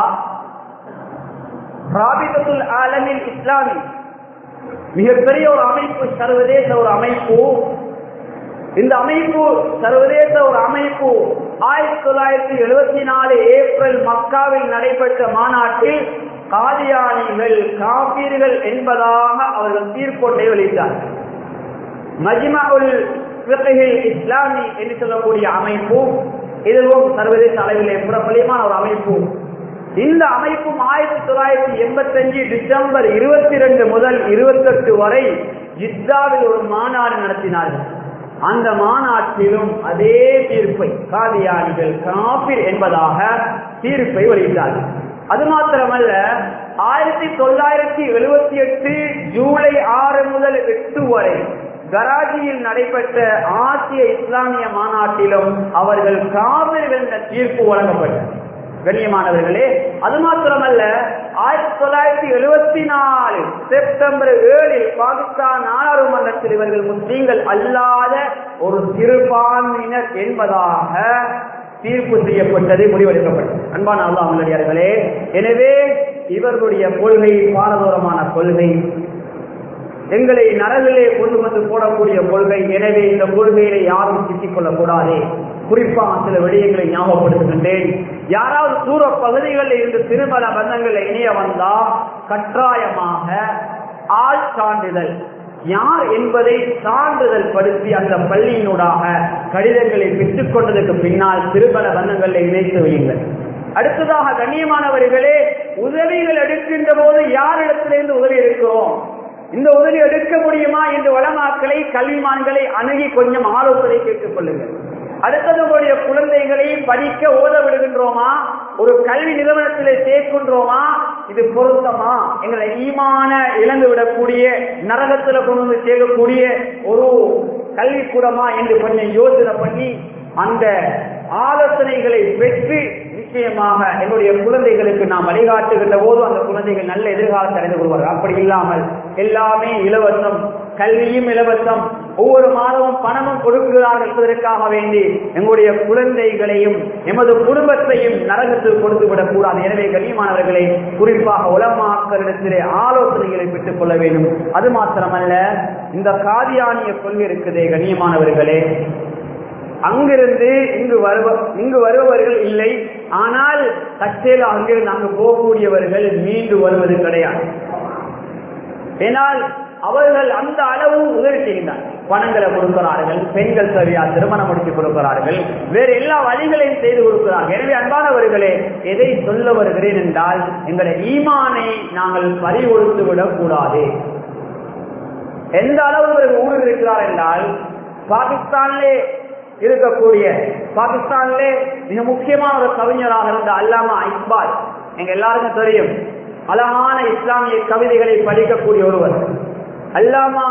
ராபிதத்துல் ஆலமில் இஸ்லாமி மிகப்பெரிய ஒரு அமைப்பு சர்வதேச ஒரு அமைப்பு இந்த அமைப்பு சர்வதேச ஒரு அமைப்பு ஆயிரத்தி தொள்ளாயிரத்தி எழுபத்தி நாலு ஏப்ரல் மக்காவில் நடைபெற்ற மாநாட்டில் காதியானிகள் காப்பீர்கள் என்பதாக அவர்கள் தீர்ப்பொன்றை வெளியிட்டார்கள் மஜ்மஉல் ஃபிக்ஹில் இஸ்லாமி என்று சொல்லக்கூடிய அமைப்பு இதுவும் சர்வதேச அளவிலே பிரபலியமான ஒரு அமைப்பு இந்த அமைப்பும் ஆயிரத்தி தொள்ளாயிரத்தி எண்பத்தி அஞ்சு டிசம்பர் இருபத்தி ரெண்டு முதல் இருபத்தி எட்டு வரை ஜித்தாவில் ஒரு மாநாடு நடத்தினார்கள் அந்த மாநாட்டிலும் அதே தீர்ப்பை காதியானிகள் காபிர் என்பதாக தீர்ப்பை வெளியிட்டார்கள் அது மாத்திரமல்ல ஆயிரத்தி தொள்ளாயிரத்தி எழுபத்தி எட்டு ஜூலை ஆறு முதல் எட்டு வரை கராச்சியில் நடைபெற்ற ஆசிய இஸ்லாமிய மாநாட்டிலும் அவர்கள் காவிர்கள் என்ற தீர்ப்பு வழங்கப்பட்டது கண்ணியமானவர்களே அது மாத்திரமல்ல ஆயிரத்தி தொள்ளாயிரத்தி எழுபத்தி நாலு செப்டம்பர் ஏழில் பாகிஸ்தான் நாடாளுமன்றத்தில் இவர்கள் முஸ்லீம்கள் அல்லாத ஒரு சிறுபான்மையினர் என்பதாக தீர்ப்பு செய்யப்பட்டது முடிவெடுக்கப்பட்டது அன்பான அல்லாஹர்களே எனவே இவர்களுடைய கொள்கை பாரதூரமான கொள்கை எங்களை நரகிலே கொண்டு வந்து போடக்கூடிய கொள்கை எனவே இந்த கொள்கையில யாரும் சிக்கிக் கொள்ளக்கூடாது குறிப்பாக சில விடயங்களை ஞாபகப்படுத்துகின்றேன் யாராவது தூர பகுதிகளில் இருந்து திருமண பந்தங்களை இணைய வந்தா கட்டாயமாக ஆள் சான்றிதழ் யார் என்பதை சான்றிதழ் படுத்தி அந்த பள்ளியினூடாக கடிதங்களை பெற்றுக் கொண்டதற்கு பின்னால் திருமண பந்தங்களை இணைத்து வையுங்கள் அடுத்ததாக கண்ணியமானவர்களே உதவிகள் எடுக்கின்ற போது யாரிடத்திலிருந்து உதவி இருக்கிறோம் இந்த உதவி எடுக்க முடியுமா என்று வளமாக்களை கல்விமான்களை அணுகி கொஞ்சம் ஆலோசனை கேட்டுக் கொள்ளுங்கள் அடுத்தது உங்களுடைய குழந்தைகளை படிக்க ஓத விடுகின்றோமா ஒரு கல்வி நிறுவனத்திலே சேர்க்கின்றோமா இது பொருத்தமா எங்களை ஈமான இழந்து விடக்கூடிய நரகத்துல கொண்டு வந்து சேர்க்கக்கூடிய ஒரு கல்விக்கூடமா என்று கொஞ்சம் யோசனை பண்ணி அந்த ஆலோசனைகளை பெற்று நிச்சயமாக என்னுடைய குழந்தைகளுக்கு நாம் வழிகாட்டுகின்ற போது அந்த குழந்தைகள் நல்ல எதிர்காலத்தை அடைந்து கொள்வார்கள் அப்படி இல்லாமல் எல்லாமே இலவசம் கல்வியும் இலவசம் ஒவ்வொரு மாதமும் பணமும் கொடுக்கிறார்கள் என்பதற்காக வேண்டி எங்களுடைய குழந்தைகளையும் எமது குடும்பத்தையும் நரகத்தில் கொடுத்து விடக் கூடாது எனவே கண்ணியமானவர்களை குறிப்பாக உலமாக்களிடத்திலே ஆலோசனைகளை பெற்றுக் கொள்ள வேண்டும் அது மாத்திரமல்ல இந்த காதியானிய கொள்கை இருக்குதே கண்ணியமானவர்களே அங்கிருந்து இங்கு வருவ இங்கு வருபவர்கள் இல்லை ஆனால் தற்செயல அங்கிருந்து அங்கு போகக்கூடியவர்கள் மீண்டு வருவது கிடையாது ஏனால் அவர்கள் அந்த அளவு உதவி செய்கின்றார் பணங்களை கொடுக்கிறார்கள் பெண்கள் சரியா திருமணம் முடித்து கொடுக்கிறார்கள் வேறு எல்லா வழிகளையும் செய்து கொடுக்கிறார்கள் எனவே அன்பானவர்களே எதை சொல்ல வருகிறேன் என்றால் எங்களுடைய ஈமானை நாங்கள் பறி கொடுத்து விடக் கூடாது எந்த அளவு இவர்கள் ஊரில் இருக்கிறார் என்றால் பாகிஸ்தானிலே இருக்கக்கூடிய பாகிஸ்தானிலே மிக முக்கியமான ஒரு கவிஞராக இருந்த அல்லாமா இக்பால் எங்க எல்லாருக்கும் தெரியும் அழகான இஸ்லாமிய கவிதைகளை படிக்கக்கூடிய ஒருவர் அல்லாமா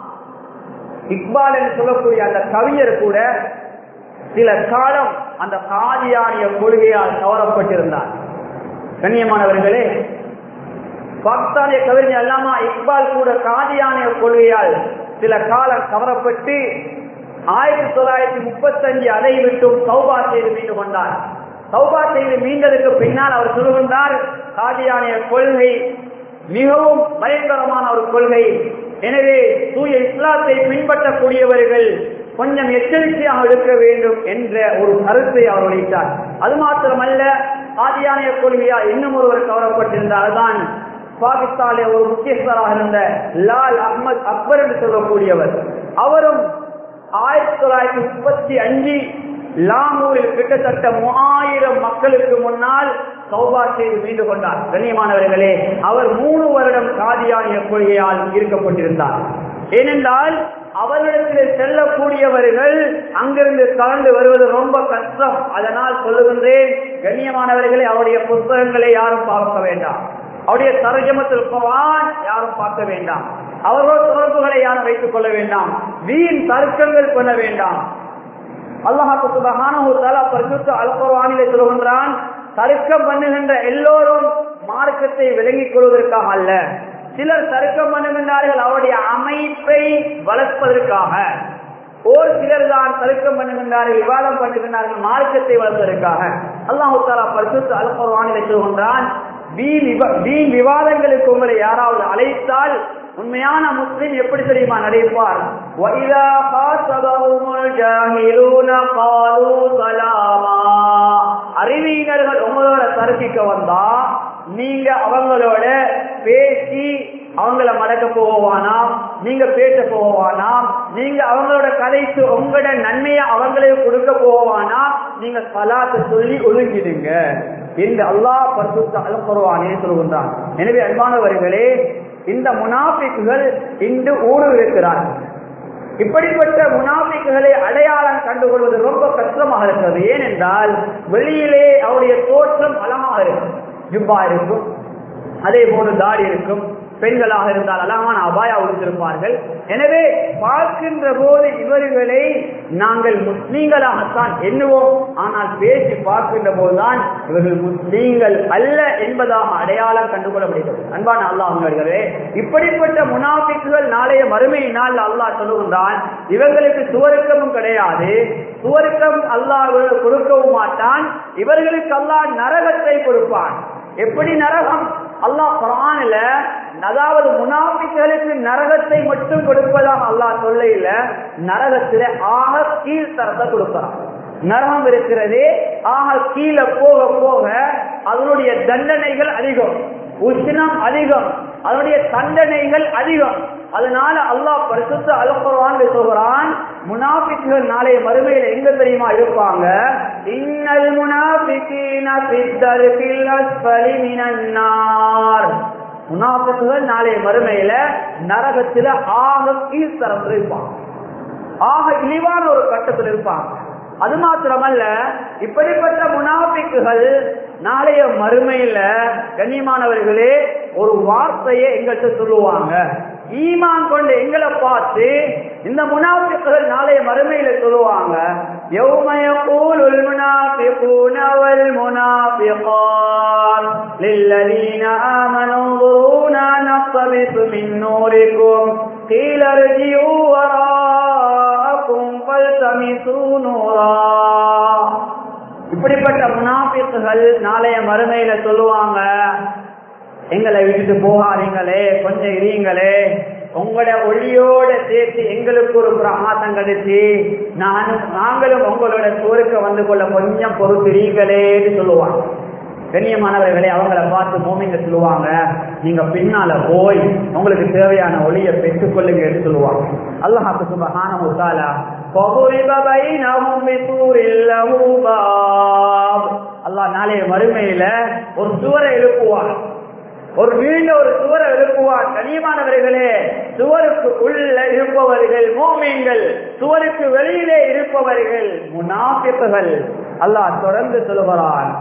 இக்பால் என்று சொல்லக்கூடிய அந்த கவிஞர் கூட சில காலம் அந்த காதியானிய கொள்கையால் கவரப்பட்டிருந்தார் கண்ணியமானவர்களே பாகிஸ்தானிய கவிஞர் அல்லாமா இக்பால் கூட காதியானிய கொள்கையால் சில காலம் கவரப்பட்டு ஆயிரத்தி தொள்ளாயிரத்தி முப்பத்தஞ்சு அதை விட்டும் சௌபா செய்து மீண்டு கொண்டார் சௌபா செய்து மீண்டதுக்கு பின்னால் அவர் சொல்லுகின்றார் காதியானிய கொள்கை மிகவும் பயங்கரமான ஒரு கொள்கை எனவே தூய இஸ்லாத்தை பின்பற்றக்கூடியவர்கள் கொஞ்சம் எச்சரிக்கையாக இருக்க வேண்டும் என்ற ஒரு கருத்தை அவர் வைத்தார் அது மாத்திரமல்ல ஆதியானிய கொள்கையால் இன்னும் ஒருவர் கவரப்பட்டிருந்தார் அதுதான் பாகிஸ்தானிய ஒரு முக்கியஸ்தராக இருந்த லால் அஹ்மத் அக்பர் என்று சொல்லக்கூடியவர் அவரும் ஆயிரத்தி தொள்ளாயிரத்தி முப்பத்தி அஞ்சு லாங்கூரில் கிட்டத்தட்ட மூவாயிரம் மக்களுக்கு முன்னால் சௌபா செய்து மீண்டு கொண்டார் கண்ணியமானவர்களே அவர் மூணு வருடம் காதியானிய கொள்கையால் ஈர்க்கப்பட்டிருந்தார் ஏனென்றால் அவர்களிடத்தில் செல்லக்கூடியவர்கள் அங்கிருந்து கலந்து வருவது ரொம்ப கஷ்டம் அதனால் சொல்லுகின்றேன் கண்ணியமானவர்களை அவருடைய புத்தகங்களை யாரும் பார்க்க வேண்டாம் அவருடைய தரஜமத்தில் குரான் யாரும் பார்க்க வேண்டாம் அவரோட தொடர்புகளை யாரும் வைத்துக் கொள்ள வேண்டாம் வீண் தர்க்கங்கள் கொள்ள வேண்டாம் அல்லாஹாக்கு சுபஹானஹு தஆலா பரிசுத்த அல் குர்ஆனிலே சொல்கின்றான் தர்க்கம் பண்ணுகின்ற எல்லோரும் மார்க்கத்தை விளங்கிக் கொள்வதற்காக அல்ல சிலர் தர்க்கம் பண்ணுகின்றார்கள் அவருடைய அமைப்பை வளர்ப்பதற்காக ஓர் சிலர் தான் தர்க்கம் பண்ணுகின்றார்கள் விவாதம் பண்ணுகின்றார்கள் மார்க்கத்தை வளர்ப்பதற்காக அல்லாஹு தாலா பரிசுத்த அல் குர்ஆனிலே சொல்கின்றான் வீண் விவா- வீண் விவாதங்களுக்கு உங்களை யாராவது அழைத்தால் உண்மையான முஸ்லிம் எப்படி தெரியுமா நடிப்பார் وَإِذَا خَاطَبَهُمُ الْجَاهِلُونَ قَالُوا سَلَامًا அறிவியினர்கள் உங்களோட தர்க்கிக்க வந்தா நீங்க அவங்களோட பேசி அவங்கள மடக்க போவானாம் நீங்க பேச போவானாம் நீங்க அவங்களோட கதைக்கு உங்களோட நன்மையை அவங்களுக்கு கொடுக்க போவானா நீங்க சலாத்தை சொல்லி ஒழுங்கிடுங்க என்று அல்லாஹ் பரிசுத்த அல் குர்ஆனிலே சொல்கின்றான் எனவே அன்பானவர்களே இந்த முனாஃபிக்குகள் இன்று ஊடு இருக்கிறார்கள் இப்படிப்பட்ட முனாஃபிக்குகளை அடையாளம் கண்டுகொள்வது ரொம்ப கஷ்டமாக இருக்கிறது ஏனென்றால் வெளியிலே அவருடைய தோற்றம் அழகாக இருக்கும் ஜுப்பா இருக்கும் அதே போன்று தாடி இருக்கும் பெண்களாக இருந்தால் அழகான அபாயா உடுத்திருப்பார்கள் எனவே பார்க்கின்ற போது இவர்களை நாங்கள் முஸ்லீம்களாகத்தான் எண்ணுவோம் ஆனால் பேசி பார்க்கின்ற போதுதான் இவர்கள் முஸ்லீம்கள் அல்ல என்பதாக அடையாளம் கண்டுகொள்ளப்படுகிறது அன்பான அல்லாஹர்களே இப்படிப்பட்ட முனாஃபிக்குகள் நாளைய மறுமை நாள் அல்லாஹ் சொல்லுகின்றான் இவர்களுக்கு சுவருக்கமும் கிடையாது சுவருக்கம் அல்லாஹ் இவர்களுக்கு கொடுக்கவும் மாட்டான் இவர்களுக்கு அல்லாஹ் நரகத்தை கொடுப்பான் எப்படி நரகம் அல்லாஹ் குரான்ல அதாவது முனாபிகளுக்கு நரகத்தை மட்டும் கொடுப்பதாக அல்லாஹ் சொல்ல இல்ல நரகத்தில ஆக கீழ்த்தரத்தை கொடுக்கிறான் நரகம் இருக்கிறதே ஆக கீழே போக போக அதனுடைய தண்டனைகள் அதிகம் உஷ்ணம் அதிகம் அதனுடைய தண்டனைகள் அதிகம் அதனால அல்லாஹ் பரிசுத்த அல்குர்ஆன் சொல்கிறான் முனாஃபிக்குகள் நாளைய மறுமையில எங்க தெரியுமா இருப்பாங்க இன்னல் முனாஃபிகீன ஃபித்தர்கில் அஸ்ஃபலி மினன் நார் முனாஃபிக்குகள் நாளைய மறுமையில நரகத்தில ஆக கீழ்த்தரத்தில் இருப்பாங்க ஆக இழிவான ஒரு கட்டத்தில் இருப்பாங்க அது மாத்திரமல்ல இப்படிப்பட்ட முனாபிக்குகள் நாளைய மறுமையில கண்ணியமானவர்களே ஒரு வார்த்தையை எங்கள்கிட்ட சொல்லுவாங்க ஈமான் கொண்டு எங்களை பார்த்து இந்த முனாபிக்குகள் நாளைய மறுமையில சொல்லுவாங்க يوم يقول المنافقون والمنافقات للذين آمنوا انظرونا نقتبس من نوركم قيل ارجعوا وراءكم فالتمسوا نورا இப்படிப்பட்ட முனாபிக்குகள் நாளைய மறுமையில சொல்லுவாங்க எங்களை விட்டுட்டு போகாதீங்களே கொஞ்சம் இருங்களே உங்களோட ஒளியோட சேர்த்து எங்களுக்கு ஒரு பிரகாசம் கிடைச்சி நானும் நாங்களும் உங்களோட சோறுக்க வந்து கொள்ள கொஞ்சம் பொறுத்திரீங்களேன்னு சொல்லுவாங்க கண்ணியமானவர்களே அவங்கள பார்த்து மோமிங்க சொல்லுவாங்க நீங்க பின்னால போய் உங்களுக்கு தேவையான ஒளியை பெற்றுக்கொள்ளுங்க என்று சொல்லுவாங்க அல்லாஹாக்கு சுபஹான முத்தாலா அல்லாஹ் நாளைய மறுமையில ஒரு சுவரை எழுப்புவார் ஒரு வீண்ட ஒரு சுவரை எழுப்புவார் கனியமானவர்களே சுவருக்கு உள்ள இருப்பவர்கள் மோமீன்கள் சுவருக்கு வெளியிலே இருப்பவர்கள் முனாபிப்புகள் அல்லாஹ் தொடர்ந்து சொல்கிறான்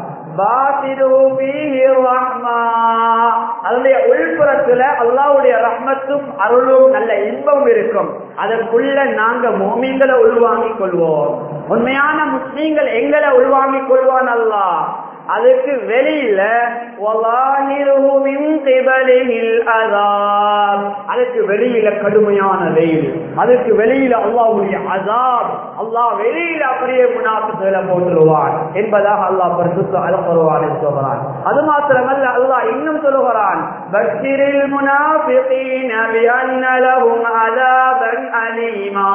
அதனுடைய உள்புறத்துல அல்லாவுடைய ரஹ்மத்தும் அருளும் நல்ல இன்பம் இருக்கும் அதற்குள்ள நாங்க மோமீன்களை உள்வாங்கிக் கொள்வோம் உண்மையான முஸ்லீம்கள் எங்களை உள்வாங்கிக் கொள்வான் அல்லாஹ் அதுக்கு வெளியில வலாஹிருஹு மின் கிபலிஹில் அஸாப் அதுக்கு வெளியில கடுமையான வெயில் அதுக்கு வெளியில அல்லாஹ்வுடைய அஸாப் அல்லாஹ் வெளியில அப்படியே முனாஃபிக்குகளை போட்டுருவான் என்பதாக அல்லாஹ் பரிசுத்த அல் குர்ஆனில் சொல்கிறான் அது மாத்திரமல்ல அல்லாஹ் இன்னும் சொல்லுகிறான் பஷிரில் முனாஃபிகீன பிஅன்ன லஹும் அஸாபன் அலீமா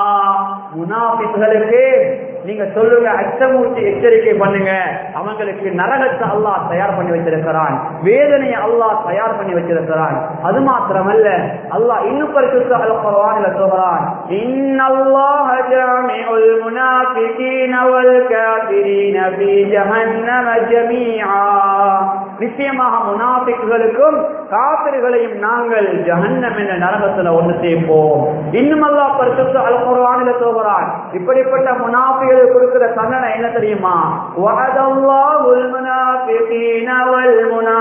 முனாஃபிக்குகளுக்கு நீங்க சொல்லுங்க அச்சமூட்டி எச்சரிக்கை பண்ணுங்க அவங்களுக்கு நரகத்தை அல்லாஹ் தயார் பண்ணி வச்சிருக்கிறான் வேதனையை அல்லாஹ் தயார் பண்ணி வச்சிருக்கிறான் அது மாத்திரமல்ல அல்லாஹ் இன்னும் பரிசுத்த அல் குர்ஆனில் சொல்கிறான் இன்னல்லாஹ ஜாமிஉல் முனாஃபிகீன வல் காஃபிரீன ஃபீ ஜஹன்னம ஜமீஆ நிச்சயமாக முனாஃபிக்குகளுக்கும் காபிர்களையும் நாங்கள் ஜஹன்னம் என்ற நரகத்துல ஒன்று சேர்ப்போம் இன்னும் அல்லாஹ் பரிசுத்த அல் குர்ஆனில் சொல்கிறான் இப்படிப்பட்ட முனாஃபிகளுக்கு கொடுக்கிற தண்டனை என்ன தெரியுமா வஅதல்லாஹுல் முனாஃபிகீன வல்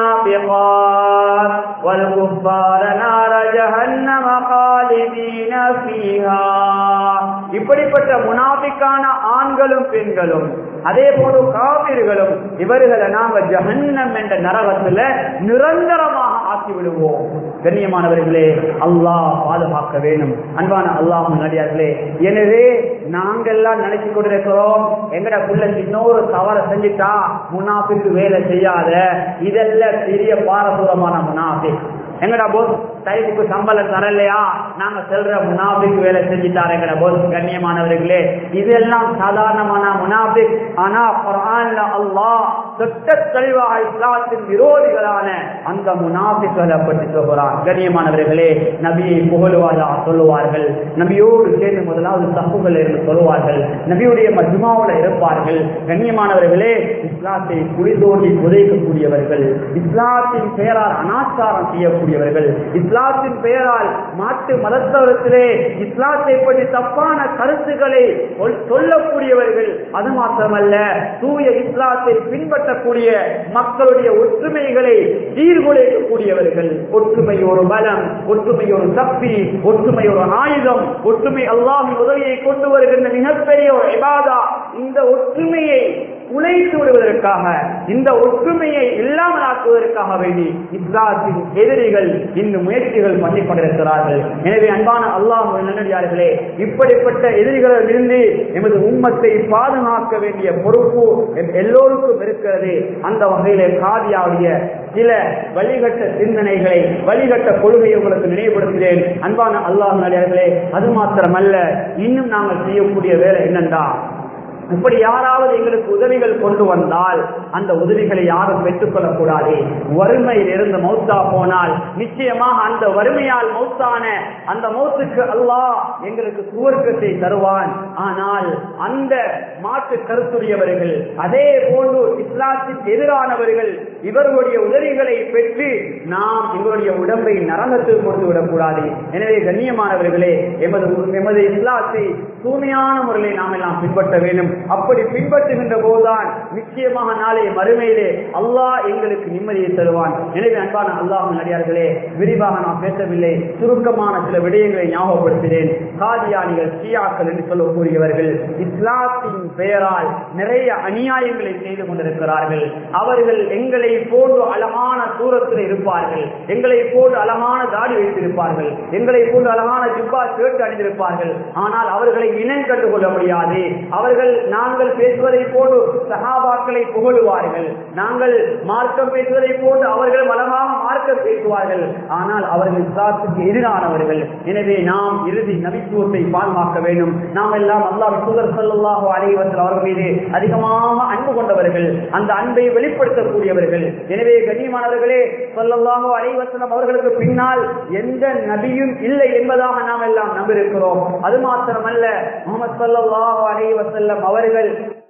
முனாஃபிகாத் வல் குஃபார நார ஜஹன்னம காலிதீன ஃபீஹா இப்படிப்பட்ட முனாஃபிக்கான ஆண்களும் பெண்களும் அதே போல காவிர்களும் இவர்களை நாங்க ஜஹன்னம் என்ற நரகத்துல நிரந்தரமாக ஆக்கி விடுவோம் கண்ணியமானவர்களே அல்லாஹ் பாதுகாக்க வேணும் அன்பான அல்லாஹ் நடிகார்களே எனவே நாங்கெல்லாம் நினைச்சு கொண்டிருக்கிறோம் எங்கட புள்ள இன்னொரு தவறை செஞ்சுட்டா முனாஃபிக்கு வேலை செய்யாத இதெல்லாம் பெரிய பாரதூரமான முனாஃபிக் எங்கடா போஸ் டைமுக்கு சம்பளம் தரலையா நாங்க செல்ற முனாபிக் வேலை செஞ்சுட்டாரு எங்கட போஸ் கண்ணியமானவர்களே இதெல்லாம் சாதாரணமான முனாபிக் ஆனா குர்ஆன்ல அல்லாஹ் தொட்ட தெளிவாக இஸ்லாத்தின் விரோதிகளான அந்த முனாபிக்களை பற்றி சொல்கிறான் கண்ணியமானவர்களே நபியை புகழுவாரா சொல்லுவார்கள் நபியோடு சேர்ந்து முதலாவது தப்புகள் என்று சொல்லுவார்கள் நபியுடைய மஜ்மாவோட இருப்பார்கள் கண்ணியமானவர்களே இஸ்லாத்தை குழி தோண்டி புதைக்கக்கூடியவர்கள் இஸ்லாத்தின் பெயரால் அனாச்சாரம் செய்யக்கூடியவர்கள் இஸ்லாத்தின் பெயரால் மாட்டு மதத்தவரத்திலே இஸ்லாத்தை பற்றி தப்பான கருத்துக்களை சொல்- சொல்லக்கூடியவர்கள் அது மாத்திரமல்ல தூய இஸ்லாத்தை பின்பற்றக்கூடிய மக்களுடைய ஒற்றுமைகளை சீர்குலைக்கக்கூடியவர்கள் ஒற்றுமை ஒரு பலம் ஒற்றுமை ஒரு சக்தி ஒற்றுமை ஒரு ஆயுதம் ஒற்றுமை அல்லாஹின் உதவியை கொண்டு வருகின்ற மிகப்பெரிய ஒரு இபாதா இந்த ஒற்றுமையை உழைத்து விடுவதற்காக இந்த ஒற்றுமையை இல்லாமலாக்குவதற்காக வேண்டி இஸ்லாத்தின் எதிரிகள் இந்த முயற்சிகள் பண்ணிக் கொண்டிருக்கிறார்கள் எனவே அன்பான அல்லாஹ் நல்லடியார்களே இப்படிப்பட்ட எதிரிகளில் இருந்து எமது உம்மத்தை பாதுகாக்க வேண்டிய பொறுப்பு எம் எல்லோருக்கும் இருக்கிறது அந்த வகையிலே காதியாவுடைய சில வழிகட்ட சிந்தனைகளை வழிகட்ட கொள்கையை உங்களுக்கு நினைவுபடுத்துகிறேன் அன்பான அல்லாஹ் நல்லடியார்களே அது மாத்திரமல்ல இன்னும் நாங்கள் செய்யக்கூடிய வேலை என்னென்றா இப்படி யாராவது எங்களுக்கு உதவிகள் கொண்டு வந்தால் அந்த உதவிகளை யாரும் பெற்றுக்கொள்ளக் கூடாது வறுமையில் இருந்து மௌத்தா போனால் நிச்சயமாக அந்த வறுமையால் மௌத்தான அந்த மௌத்துக்கு அல்லாஹ் எங்களுக்கு சுவர்க்கத்தை தருவான் ஆனால் அந்த மாற்று கருத்துடையவர்கள் அதே போன்று இஸ்லாத்துக்கு எதிரானவர்கள் இவர்களுடைய உதவிகளை பெற்று நாம் எங்களுடைய உடம்பை நரகத்தில் கொண்டு விடக்கூடாது எனவே கண்ணியமானவர்களே எமது எமது இஸ்லாத்தை தூய்மையான முறையில் நாம் எல்லாம் பின்பற்ற வேண்டும் அப்படி பின்பற்றுகின்ற போதுதான் நிச்சயமாக நாளை மறுமையிலே அல்லாஹ் எங்களுக்கு நிம்மதியை தருவான் எனவே அன்பான அல்லாஹ் நடிகார்களே விரிவாக நாம் பேசவில்லை சுருக்கமான சில விடயங்களை ஞாபகப்படுத்துகிறேன் காதியானிகள் ஷியாக்கள் என்று சொல்லக்கூடியவர்கள் இஸ்லாத்தின் பெயரால் நிறைய அநியாயங்களை செய்து கொண்டிருக்கிறார்கள் அவர்கள் எங்களை போன்று அழகான தூரத்தில் இருப்பார்கள் எங்களை போன்று அழகான தாடி வைத்திருப்பார்கள் எங்களை போன்று அழகான ஜிப்பா ஷர்ட் அணிந்திருப்பார்கள் ஆனால் அவர்களை இனம் கண்டு கொள்ள முடியாது அவர்கள் நாங்கள் பேசுவதை போன்று சகாபாக்களை புகழுவார்கள் நாங்கள் மார்க்கம் பேசுவதை போன்று அவர்கள் அழகாக மார்க்கம் பேசுவார்கள் ஆனால் அவர்கள் இஸ்லாத்துக்கு எதிரானவர்கள் எனவே நாம் இறுதி நபித்துவத்தை பாதுகாக்க வேண்டும் நாம் எல்லாம் அல்லாஹ் சுதர் சல்லாஹு அலைவசல் அவர்கள் மீது அதிகமாக அன்பு கொண்டவர்கள் அந்த அன்பை வெளிப்படுத்தக்கூடியவர்கள் எனவே கண்ணியமானவர்களே சொல்லல்லாஹு அலைவசலம் அவர்களுக்கு பின்னால் எந்த நபியும் இல்லை என்பதாக நாம் எல்லாம் நம்பியிருக்கிறோம் அது மாத்திரமல்ல முகமது சல்லாஹு அலைவசல்லம் அவர்கள்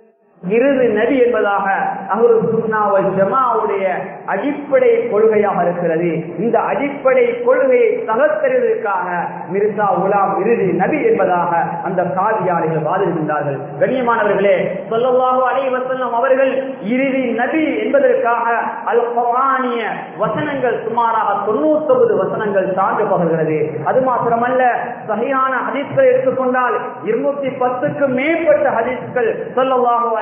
இறுதி நபி என்பதாக அஹ்ரு சுன்னா வல் ஜமாவுடைய அடிப்படை கொள்கையாக இருக்கிறது இந்த அடிப்படை கொள்கையை தகர்த்தறிவதற்காக மிர்சா உலாம் இறுதி நபி என்பதாக அந்த காதியாளிகள் வாதிடுகின்றார்கள் கண்ணியமானவர்களே சொல்லல்லாஹு அலைஹி வஸல்லம் அவர்கள் இறுதி நபி என்பதற்காக அல் குர்ஆனிய வசனங்கள் சுமாராக தொண்ணூத்தொன்பது வசனங்கள் சான்று பகர்கிறது அது மாத்திரமல்ல சகையான ஹதீஸ்களை எடுத்துக்கொண்டால் இருநூத்தி பத்துக்கு மேற்பட்ட ஹதீஸ்கள் சொல்லல்லாஹு அலைஹி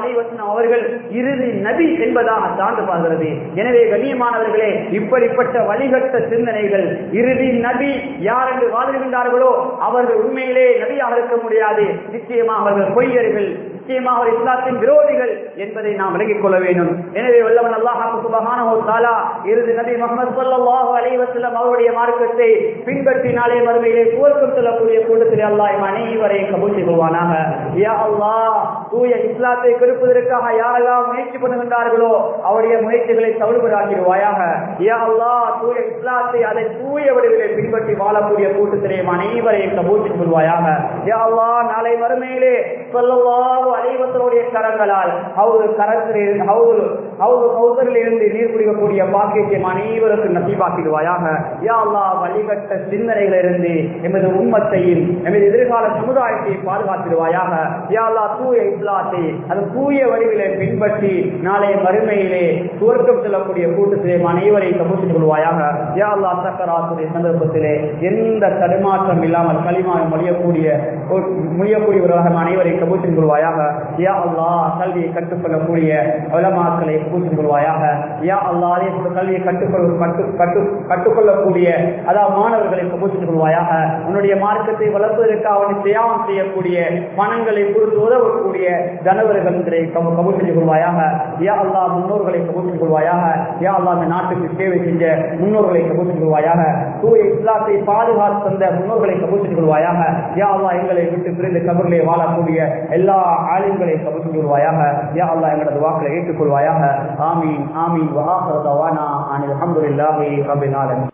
அலைவசன் அவர்கள் இறுதி நபி என்பதாக சான்று பார்க்கிறது எனவே கண்ணியமானவர்களே இப்படிப்பட்ட வழிகட்ட சிந்தனைகள் இறுதி நபி யார் என்று வாழ்கின்றார்களோ அவர்கள் உண்மையிலே நபியாக இருக்க முடியாது நிச்சயமாக அவர்கள் பொய்யர்கள் நிச்சயமாக அவர் இஸ்லாத்தின் விரோதிகள் என்பதை நாம் விலகிக் கொள்ள வேண்டும் எனவே வல்லவன் அல்லாஹ் சுபஹானஹு தஆலா இறுதி நபி முஹம்மது ஸல்லல்லாஹு அலைஹி வஸல்லம் அவருடைய மார்க்கத்தை பின்பற்றினாலே மறுமையிலே சுவர்க்கம் செல்லக்கூடிய கூட்டத்திலே அல்லாஹ் இம் அனைவரையும் கபூல் செய்வானாக யா அல்லாஹ் தூய இஸ்லாத்தை கெடுப்பதற்காக யாரெல்லாம் முயற்சி பண்ணுகின்றார்களோ அவருடைய முயற்சிகளை தவிடுபடாக்கிடுவாயாக யா அல்லாஹ் தூய இஸ்லாத்தை அதை தூய வடிவிலே பின்பற்றி வாழக்கூடிய கூட்டத்திலே இம் அனைவரையும் கபூல் செய்வாயாக யா அல்லாஹ் நாளை மறுமையிலே ஸல்லல்லாஹு அலைஹி வஸல்லுடைய கரங்களால் அவர் கரத்தில் அவர் அவர் கௌசரில் இருந்து நீர் குடிக்கக்கூடிய பாக்கியத்தை இம் அனைவருக்கும் நசீபாக்கிடுவாயாக யா அல்லாஹ் வழிகட்ட சிந்தனைகளிலிருந்து எமது உம்மத்தையும் எமது எதிர்கால சமுதாயத்தை பாதுகாத்திடுவாயாக யா அல்லாஹ் தூய இஸ்லாத்தை அது தூய வடிவிலே பின்பற்றி நாளை மறுமையிலே சுவர்க்கம் செல்லக்கூடிய கூட்டத்திலே நம் அனைவரை கபூசிக் கொள்வாயாக யா அல்லாஹ் சக்கராத்துடைய சந்தர்ப்பத்திலே எந்த தடுமாற்றம் இல்லாமல் களிமாவை மொழியக்கூடிய மொழியக்கூடியவர்களாக நம் அனைவரை கபூசிக் கொள்வாயாக யா அல்லாஹ் கல்வியை கற்றுக்கொள்ளக்கூடிய உலமாக்களை கபூசிக் கொள்வாயாக யா அல்லாஹ் அதே போல கல்வியை கற்றுக்கொள் கட்டு கட்டு கற்றுக்கொள்ளக்கூடிய அதாவது மாணவர்களை கபூசிக் கொள்வாயாக உன்னுடைய மார்க்கத்தை வளர்ப்பதற்கு அவனை தியாகம் செய்யக்கூடிய பணங்களை கொடுத்து உதவக்கூடிய தனவர்களை கபூல் செஞ்சு கொள்வாயாக யா அல்லா முன்னோர்களை கபூல் செஞ்சு கொள்வாயாக யா அல்லா அந்த நாட்டுக்கு சேவை செஞ்ச முன்னோர்களை கபூல் செஞ்சு கொள்வாயாக தூய இஸ்லாத்தை பாதுகாத்து தந்த முன்னோர்களை கபூல் செஞ்சு கொள்வாயாக யா அல்லா எங்களை விட்டு பிரிந்து கபர்களை வாழக்கூடிய எல்லா ஆளுங்களை கபூல் செஞ்சு கொள்வாயாக யா அல்லா எங்களது வாக்களை ஏற்றுக்கொள்வாயாக ஆமீன் ஆமீன் வஹாசரதவானா அனில் அல்ஹம்துலில்லாஹி ரப்பில் ஆலமீன்